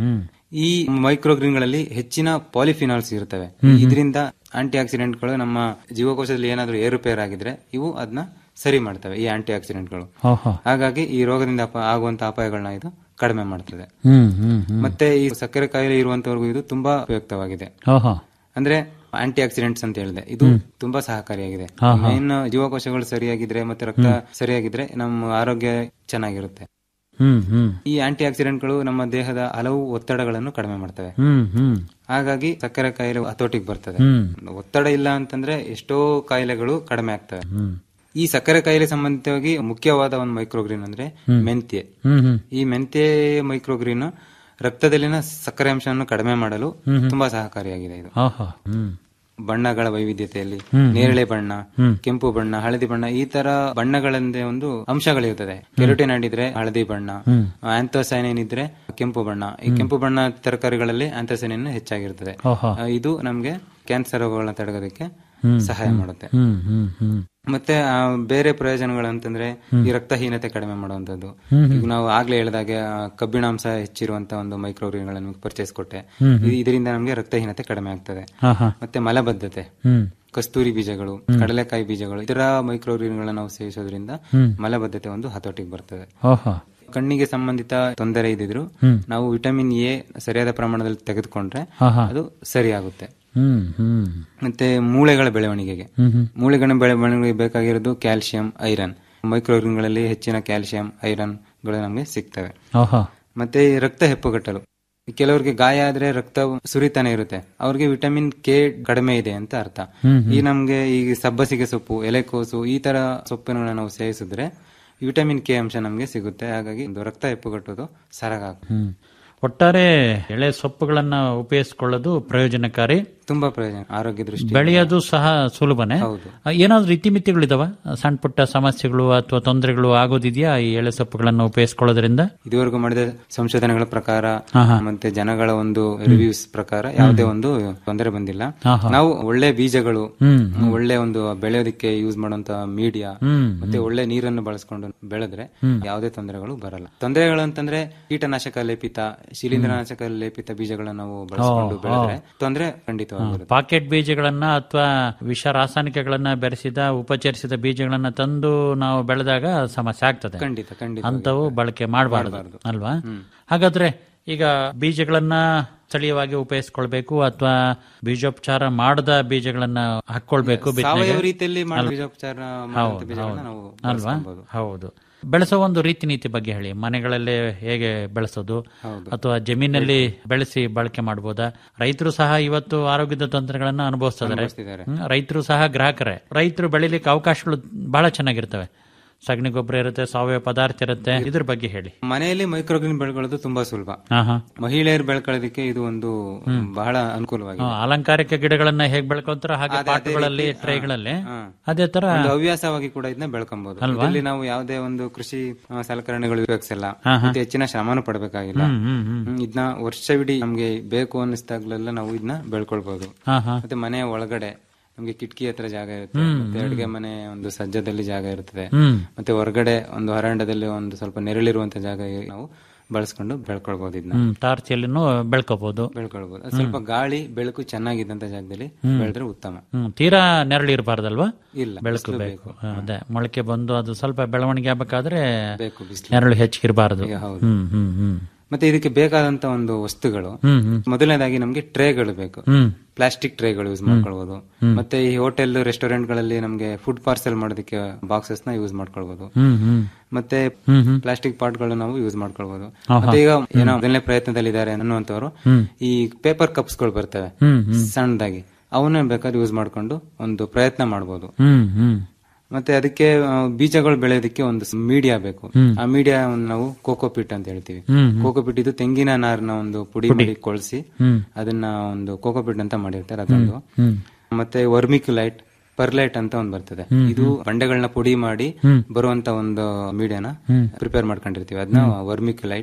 ಈ ಮೈಕ್ರೋಗ್ರೀನ್ಗಳಲ್ಲಿ ಹೆಚ್ಚಿನ ಪಾಲಿಫಿನಾಲ್ಸ್ ಇರ್ತವೆ ಇದರಿಂದ ಆಂಟಿ ಆಕ್ಸಿಡೆಂಟ್ಗಳು ನಮ್ಮ ಜೀವಕೋಶದಲ್ಲಿ ಏನಾದರೂ ಏರುಪೇರು ಆಗಿದ್ರೆ ಇವು ಅದನ್ನ ಸರಿ ಮಾಡ್ತವೆ ಈ ಆಂಟಿ ಆಕ್ಸಿಡೆಂಟ್ಗಳು ಓಹೋ ಹಾಗಾಗಿ ಈ ರೋಗದಿಂದ ಅಪ- ಆಗುವಂತ ಅಪಾಯಗಳನ್ನ ಇದು ಕಡಿಮೆ ಮಾಡ್ತದೆ ಹ್ಮ್ ಹ್ಮ್ ಹ್ಮ್ ಮತ್ತೆ ಈ ಸಕ್ಕರೆ ಕಾಯಿಲೆ ಇರುವಂತವರೆಗೂ ಇದು ತುಂಬಾ ಉಪಯುಕ್ತವಾಗಿದೆ ಓಹೋ ಅಂದ್ರೆ ಆಂಟಿ ಆಕ್ಸಿಡೆಂಟ್ಸ್ ಅಂತ ಹೇಳಿದೆ ಇದು ತುಂಬಾ ಸಹಕಾರಿಯಾಗಿದೆ ಮೇನ್ ಜೀವಕೋಶಗಳು ಸರಿಯಾಗಿದ್ರೆ ಮತ್ತೆ ರಕ್ತ ಸರಿಯಾಗಿದ್ರೆ ನಮ್ಮ ಆರೋಗ್ಯ ಚೆನ್ನಾಗಿರುತ್ತೆ ಹ್ಮ್ ಹ್ಮ್ ಈ ಆಂಟಿ ಆಕ್ಸಿಡೆಂಟ್ಗಳು ನಮ್ಮ ದೇಹದ ಹಲವು ಒತ್ತಡಗಳನ್ನು ಕಡಿಮೆ ಮಾಡ್ತವೆ ಹ್ಮ್ ಹ್ಮ್ ಹಾಗಾಗಿ ಸಕ್ಕರೆ ಕಾಯಿಲೆ ಹತೋಟಿಗೆ ಬರ್ತದೆ ಹ್ಮ್. ಒತ್ತಡ ಇಲ್ಲ ಅಂತಂದ್ರೆ ಎಷ್ಟೋ ಕಾಯಿಲೆಗಳು ಕಡಿಮೆ ಆಗ್ತವೆ ಹ್ಮ್ ಈ ಸಕ್ಕರೆ ಕಾಯಿಲೆ ಸಂಬಂಧಿತವಾಗಿ ಮುಖ್ಯವಾದ ಒಂದು ಮೈಕ್ರೋಗ್ರೀನ್ ಅಂದ್ರೆ ಮೆಂತ್ಯೆ ಹ್ಮ್ ಹ್ಮ್ ಈ ಮೆಂತ್ಯೆ ಮೈಕ್ರೋಗ್ರೀನ್ ರಕ್ತದಲ್ಲಿನ ಸಕ್ಕರೆ ಅಂಶವನ್ನು ಕಡಿಮೆ ಮಾಡಲು ತುಂಬಾ ಸಹಕಾರಿಯಾಗಿದೆ ಇದು ಓಹೋ ಹ್ಮ್ ಬಣ್ಣಗಳ ವೈವಿಧ್ಯತೆಯಲ್ಲಿ ನೇರಳೆ ಬಣ್ಣ ಕೆಂಪು ಬಣ್ಣ ಹಳದಿ ಬಣ್ಣ ಈ ತರ ಬಣ್ಣಗಳಂದೇ ಒಂದು ಅಂಶಗಳಿರ್ತದೆ ಕೆರೋಟಿನ್ ಇದ್ರೆ ಹಳದಿ ಬಣ್ಣ ಆಂಥೋಸೈನಿನ್ ಇದ್ರೆ ಕೆಂಪು ಬಣ್ಣ ಈ ಕೆಂಪು ಬಣ್ಣ ತರಕಾರಿಗಳಲ್ಲಿ ಆಂಥೋಸೈನಿನ್ ಹೆಚ್ಚಾಗಿರ್ತದೆ ಓಹೋ ಆ, ಇದು ನಮ್ಗೆ ಕ್ಯಾನ್ಸರ್ ರೋಗಗಳನ್ನ ತಡೆಗೋದಕ್ಕೆ ಸಹಾಯ ಮಾಡುತ್ತೆ ಹ್ಮ್ ಹ್ಮ್ ಹ್ಮ್ ಮತ್ತೆ ಆ, ಬೇರೆ ಪ್ರಯೋಜನಗಳು ಅಂತಂದ್ರೆ ಈ ರಕ್ತಹೀನತೆ ಕಡಿಮೆ ಮಾಡುವಂತದ್ದು ಈಗ ನಾವು ಆಗ್ಲೇ ಹೇಳಿದಾಗೆ ಆ, ಕಬ್ಬಿಣಾಂಶ ಹೆಚ್ಚಿರುವಂತ ಒಂದು ಮೈಕ್ರೋಗ್ರೀನ್ಗಳನ್ನು ಪರ್ಚೇಸ್ ಕೊಟ್ಟೆ ಇದು- ಇದರಿಂದ ನಮಗೆ ರಕ್ತಹೀನತೆ ಕಡಿಮೆ ಆಗ್ತದೆ ಹಾ ಹಾ ಮತ್ತೆ ಮಲಬದ್ಧತೆ ಹ್ಮ್ ಕಸ್ತೂರಿ ಬೀಜಗಳು ಕಡಲೆಕಾಯಿ ಬೀಜಗಳು ಇದರ ಮೈಕ್ರೋಗ್ರೀನ್ಗಳನ್ನ ನಾವು ಸೇವಿಸೋದ್ರಿಂದ ಮಲಬದ್ಧತೆ ಒಂದು ಹತೋಟಿಗೆ ಬರ್ತದೆ ಓಹೋ ಕಣ್ಣಿಗೆ ಸಂಬಂಧಿತ ತೊಂದರೆ ಇದ್ದಿದ್ರು ನಾವು ವಿಟಮಿನ್ ಎ ಸರಿಯಾದ ಪ್ರಮಾಣದಲ್ಲಿ ತೆಗೆದುಕೊಂಡ್ರೆ ಹಾ ಹಾ ಅದು ಸರಿಯಾಗುತ್ತೆ ಹ್ಮ್ ಹ್ಮ್ ಮತ್ತೆ ಮೂಳೆಗಳ ಬೆಳವಣಿಗೆಗೆ ಮೂಳೆಗಳ ಬೆಳವಣಿಗೆಗೆ ಬೇಕಾಗಿರೋದು ಕ್ಯಾಲ್ಸಿಯಂ ಐರನ್ ಮೈಕ್ರೋಗ್ರೀನ್ಗಳಲ್ಲಿ ಹೆಚ್ಚಿನ ಕ್ಯಾಲ್ಸಿಯಂ ಐರನ್ ಗಳು ನಮಗೆ ಸಿಗ್ತವೆ ಓಹೋ ಮತ್ತೆ ಈ ರಕ್ತ ಹೆಪ್ಪುಗಟ್ಟಲು ಕೆಲವರಿಗೆ ಗಾಯ ಆದ್ರೆ ರಕ್ತ ಸುರಿತಾನೆ ಇರುತ್ತೆ ಅವ್ರಿಗೆ ವಿಟಮಿನ್ ಕೆ ಕಡಿಮೆ ಇದೆ ಅಂತ ಅರ್ಥ ಈ ನಮ್ಗೆ ಈ ಸಬ್ಬಸಿಗೆ ಸೊಪ್ಪು ಎಲೆಕೋಸು ಈ ತರ ಸೊಪ್ಪಿನ ನಾವು ಸೇವಿಸಿದ್ರೆ ವಿಟಮಿನ್ ಕೆ ಅಂಶ ನಮ್ಗೆ ಸಿಗುತ್ತೆ ಹಾಗಾಗಿ ಒಂದು ರಕ್ತ ಹೆಪ್ಪುಗಟ್ಟೋದು ಸರಾಗ ಹ್ಮ್ ಒಟ್ಟಾರೆ ಎಳೆ ಸೊಪ್ಪುಗಳನ್ನ ಉಪಯೋಗಿಸಿಕೊಳ್ಳೋದು ಪ್ರಯೋಜನಕಾರಿ ತುಂಬಾ ಪ್ರಯೋಜನ ಆರೋಗ್ಯ ದೃಷ್ಟಿ ಬೆಳೆಯೋದು ಸಹ ಸುಲಭನೇ ಹೌದು. ಆ, ಏನಾದ್ರೂ ಇತಿಮಿತಿಗಳಿದಾವ ಸಣ್ಣ ಪುಟ್ಟ ಸಮಸ್ಯೆಗಳು ಅಥವಾ ತೊಂದರೆಗಳು ಆಗೋದಿದೆಯಾ ಈ ಎಳೆ ಸೊಪ್ಪುಗಳನ್ನ ಉಪಯೋಗಿಸ್ಕೊಳ್ಳೋದ್ರಿಂದ ಇದುವರೆಗೂ ಮಾಡಿದ ಸಂಶೋಧನೆಗಳ ಪ್ರಕಾರ ಹಾ, ಹಾ. ಮತ್ತೆ ಜನಗಳ ಒಂದು ರಿವ್ಯೂಸ್ ಪ್ರಕಾರ ಯಾವುದೇ ಒಂದು ತೊಂದರೆ ಬಂದಿಲ್ಲ ಹಾ, ಹಾ. ನಾವು ಒಳ್ಳೆ ಬೀಜಗಳು ಹ್ಮ್, ಒಳ್ಳೆ ಒಂದು ಬೆಳೆಯೋದಕ್ಕೆ ಯೂಸ್ ಮಾಡುವಂತ ಮೀಡಿಯಾ ಹ್ಮ್, ಮತ್ತೆ ಒಳ್ಳೆ ನೀರನ್ನು ಬಳಸ್ಕೊಂಡು ಬೆಳೆದ್ರೆ ಯಾವುದೇ ತೊಂದರೆಗಳು ಬರಲ್ಲ ತೊಂದರೆಗಳು ಅಂತಂದ್ರೆ ಕೀಟನಾಶಕ ಲೇಪಿತ ಶಿಲೀಂಧ್ರನಾಶಕ ಲೇಪಿತ ಬೀಜಗಳನ್ನ ನಾವು ಬಳಸ್ಕೊಂಡು ಬೆಳೆದ್ರೆ ತೊಂದರೆ ಖಂಡಿತವಾಗಿರುತ್ತೆ ಪಾಕೆಟ್ ಬೀಜಗಳನ್ನ ಅಥವಾ ವಿಷ ರಾಸಾಯನಿಕಗಳನ್ನ ಬೆರೆಸಿದ ಉಪಚರಿಸಿದ ಬೀಜಗಳನ್ನ ತಂದು ನಾವು ಬೆಳೆದಾಗ ಸಮಸ್ಯೆ ಆಗ್ತದೆ ಖಂಡಿತ ಖಂಡಿತ ಅಂತವು ಬಳಕೆ ಮಾಡಬಾರದು ಅಲ್ವಾ ಹಾಗಾದ್ರೆ ಈಗ ಬೀಜಗಳನ್ನ ಸ್ಥಳೀಯವಾಗಿ ಉಪಯೋಗಿಸ್ಕೊಳ್ಬೇಕು ಅಥವಾ ಬೀಜೋಪಚಾರ ಮಾಡದ ಬೀಜಗಳನ್ನ ಹಾಕೊಳ್ಬೇಕು ಬಿತ್ತನೆಗೆ? ಸಾವಯವ ರೀತಿಯಲ್ಲಿ ಮಾಡೋ ಬೀಜೋಪಚಾರ ಮಾಡುವಂತ ಬೀಜಗಳನ್ನ ನಾವು ಅಲ್ವಾ ಬಳಸ್ಕೊಬಹುದು. ಹೌದು ಬೆಳೆಸೋ ಒಂದು ರೀತಿ ನೀತಿ ಬಗ್ಗೆ ಹೇಳಿ ಮನೆಗಳಲ್ಲೇ ಹೇಗೆ ಬೆಳೆಸೋದು ಅಥವಾ ಜಮೀನಲ್ಲಿ ಬೆಳೆಸಿ ಬಳಕೆ ಮಾಡಬಹುದಾ ರೈತರು ಸಹ ಇವತ್ತು ಆರೋಗ್ಯದ ತೊಂದರೆಗಳನ್ನ ಅನುಭವಿಸ್ತಿದ್ದಾರೆ ಅನುಭವಿಸ್ತಿದ್ದಾರೆ. ಹ್ಮ್, ರೈತರು ಸಹ ಗ್ರಾಹಕರೇ ರೈತರು ಬೆಳಿಲಿಕ್ಕೆ ಅವಕಾಶಗಳು ಬಹಳ ಚೆನ್ನಾಗಿರ್ತವೆ ಸಗಣಿ ಗೊಬ್ಬರ ಇರುತ್ತೆ ಸಾವಯವ ಪದಾರ್ಥ ಇರುತ್ತೆ ಇದ್ರ ಬಗ್ಗೆ ಹೇಳಿ ಮನೆಯಲ್ಲಿ ಮೈಕ್ರೋಗ್ರೀನ್ ಬೆಳ್ಕೊಳ್ಳೋದು ತುಂಬಾ ಸುಲಭ ಹಾ ಹಾ ಮಹಿಳೆಯರು ಬೆಳ್ಕೊಳ್ಳೋದಕ್ಕೆ ಇದು ಒಂದು ಬಹಳ ಅನುಕೂಲವಾಗಿದೆ ಹ್ಮ್, ಅಲಂಕಾರಿಕ ಗಿಡಗಳನ್ನ ಹೇಗ್ ಬೆಳ್ಕೊಂತಾರ ಹಾಗೆ ಅದೇ- ಅದೇ ಪಾಟ್ಗಳಲ್ಲಿ ರೀತಿ, ಟ್ರೇಗಳಲ್ಲಿ ಹಾ. ಅದೇ ತರ ಒಂದು ಹವ್ಯಾಸವಾಗಿ ಕೂಡ ಇದನ್ನ ಬೆಳ್ಕೊಬಹುದು ಇದರಲ್ಲಿ ನಾವು ಯಾವುದೇ ಒಂದು ಕೃಷಿ ಆ, ಸಲಕರಣೆಗಳು ಉಪಯೋಗಿಸಲ್ಲ ಮತ್ತೆ ಹೆಚ್ಚಿನ ಶ್ರಮನೂ ಪಡಬೇಕಾಗಿಲ್ಲ ಹ್ಮ್, ಇದನ್ನ ವರ್ಷವಿಡೀ ನಮ್ಗೆ ಬೇಕು ಅನ್ನಿಸ್ದಾಗ್ಲೆಲ್ಲ ನಾವು ಇದನ್ನ ಬೆಳ್ಕೊಳ್ಬಹುದು ಹಾ ಹಾ ಮತ್ತೆ ಮನೆಯ ಒಳಗಡೆ ನಮ್ಗೆ ಕಿಟಕಿ ಹತ್ರ ಜಾಗ ಇರುತ್ತೆ ಮತ್ತೆ ಅಡುಗೆ ಮನೆ ಒಂದು ಸಜ್ಜದಲ್ಲಿ ಜಾಗ ಇರ್ತದೆ ಹ್ಮ್ ಮತ್ತೆ ಹೊರಗಡೆ ಒಂದು ಹರಾಂಡದಲ್ಲಿ ಒಂದು ಸ್ವಲ್ಪ ನೆರಳಿರುವಂತ ಜಾಗ ನಾವು ಬಳಸ್ಕೊಂಡು ಬೆಳ್ಕೊಳ್ಬಹುದು ಇದನ್ನ ಹ್ಮ್ ಟಾರ್ಚಿಯಲ್ಲಿನೂ ಬೆಳ್ಕೋಬಹುದು ಬೆಳ್ಕೊಳ್ಬಹುದು ಅದು ಸ್ವಲ್ಪ ಗಾಳಿ ಬೆಳಕು ಚೆನ್ನಾಗಿದ್ದಂತ ಜಾಗದಲ್ಲಿ ಬೆಳೆದ್ರೆ ಉತ್ತಮ ಹ್ಮ್ ತೀರಾ ನೆರಳು ಇರಬಾರ್ದಲ್ವಾ ಇಲ್ಲ ಬೆಳಕು ಬೇಕು ಅದೇ ಮೊಳಕೆ ಬಂದು ಅದು ಸ್ವಲ್ಪ ಬೆಳವಣಿಗೆ ಆಗ್ಬೇಕಾದ್ರೆ ಬೇಕು ಬಿಸಿಲು ನೆರಳು ಹೆಚ್ಚಿಗಿರಬಾರದು ಹೌದು ಹ್ಮ್ ಹ್ಮ್ ಹ್ಮ್ ಮತ್ತೆ ಇದಕ್ಕೆ ಬೇಕಾದಂತ ಒಂದು ವಸ್ತುಗಳು ಹ್ಮ್ ಹ್ಮ್ ಮೊದಲನೇದಾಗಿ ನಮ್ಗೆ ಟ್ರೇಗಳು ಬೇಕು ಹ್ಮ್ ಪ್ಲಾಸ್ಟಿಕ್ ಟ್ರೇಗಳು ಯೂಸ್ ಮಾಡ್ಕೊಳ್ಬಹುದು ಮತ್ತೆ ಈ ಹೋಟೆಲ್ ರೆಸ್ಟೋರೆಂಟ್ ಗಳಲ್ಲಿ ನಮ್ಗೆ ಫುಡ್ ಪಾರ್ಸೆಲ್ ಮಾಡೋದಕ್ಕೆ ಬಾಕ್ಸಸ್ ನ ಯೂಸ್ ಮಾಡ್ಕೊಳ್ಬಹುದು ಹ್ಮ್ ಹ್ಮ್ ಮತ್ತೆ ಪ್ಲಾಸ್ಟಿಕ್ ಪಾಟ್ ಗಳು ನಾವು ಯೂಸ್ ಮಾಡ್ಕೊಳ್ಬಹುದು ಮತ್ತೆ ಈಗ ಏನೋ ಮೊದಲನೇ ಪ್ರಯತ್ನದಲ್ಲಿದ್ದಾರೆ ಅನ್ನುವಂತವ್ರು ಈ ಪೇಪರ್ ಕಪ್ಸ್ ಗಳು ಬರ್ತವೆ ಹ್ಮ್ ಸಣ್ಣದಾಗಿ ಅವನ್ನ ಬೇಕಾದ್ರೆ ಯೂಸ್ ಮಾಡ್ಕೊಂಡು ಒಂದು ಪ್ರಯತ್ನ ಮಾಡಬಹುದು ಹ್ಮ್ ಹ್ಮ್ ಮತ್ತೆ ಅದಕ್ಕೆ ಆ, ಬೀಜಗಳು ಬೆಳೆಯೋದಕ್ಕೆ ಒಂದು ಮೀಡಿಯಾ ಬೇಕು ಆ ಮೀಡಿಯಾ ನಾವು ಕೋಕೋಪಿಟ್ ಅಂತ ಹೇಳ್ತೀವಿ ಕೋಕೋಪಿಟ್ ಇದು ತೆಂಗಿನ ನಾರಿನ ಒಂದು ಪುಡಿ ಮಾಡಿ ಕೊಳ್ಸಿ ಅದನ್ನ ಒಂದು ಕೋಕೋಪಿಟ್ ಅಂತ ಮಾಡಿರ್ತಾರೆ ಅದೊಂದು ಮತ್ತೆ ವರ್ಮಿಕ್ಯುಲೈಟ್ ಪರ್ಲೈಟ್ ಅಂತ ಒಂದು ಬರ್ತದೆ ಇದು ಬಂಡೆಗಳನ್ನ ಪುಡಿ ಮಾಡಿ ಬರುವಂತ ಒಂದು ಮೀಡಿಯಾನ ಪ್ರಿಪೇರ್ ಮಾಡ್ಕೊಂಡಿರ್ತೀವಿ ಅದನ್ನ ವರ್ಮಿಕ್ಯುಲೈಟ್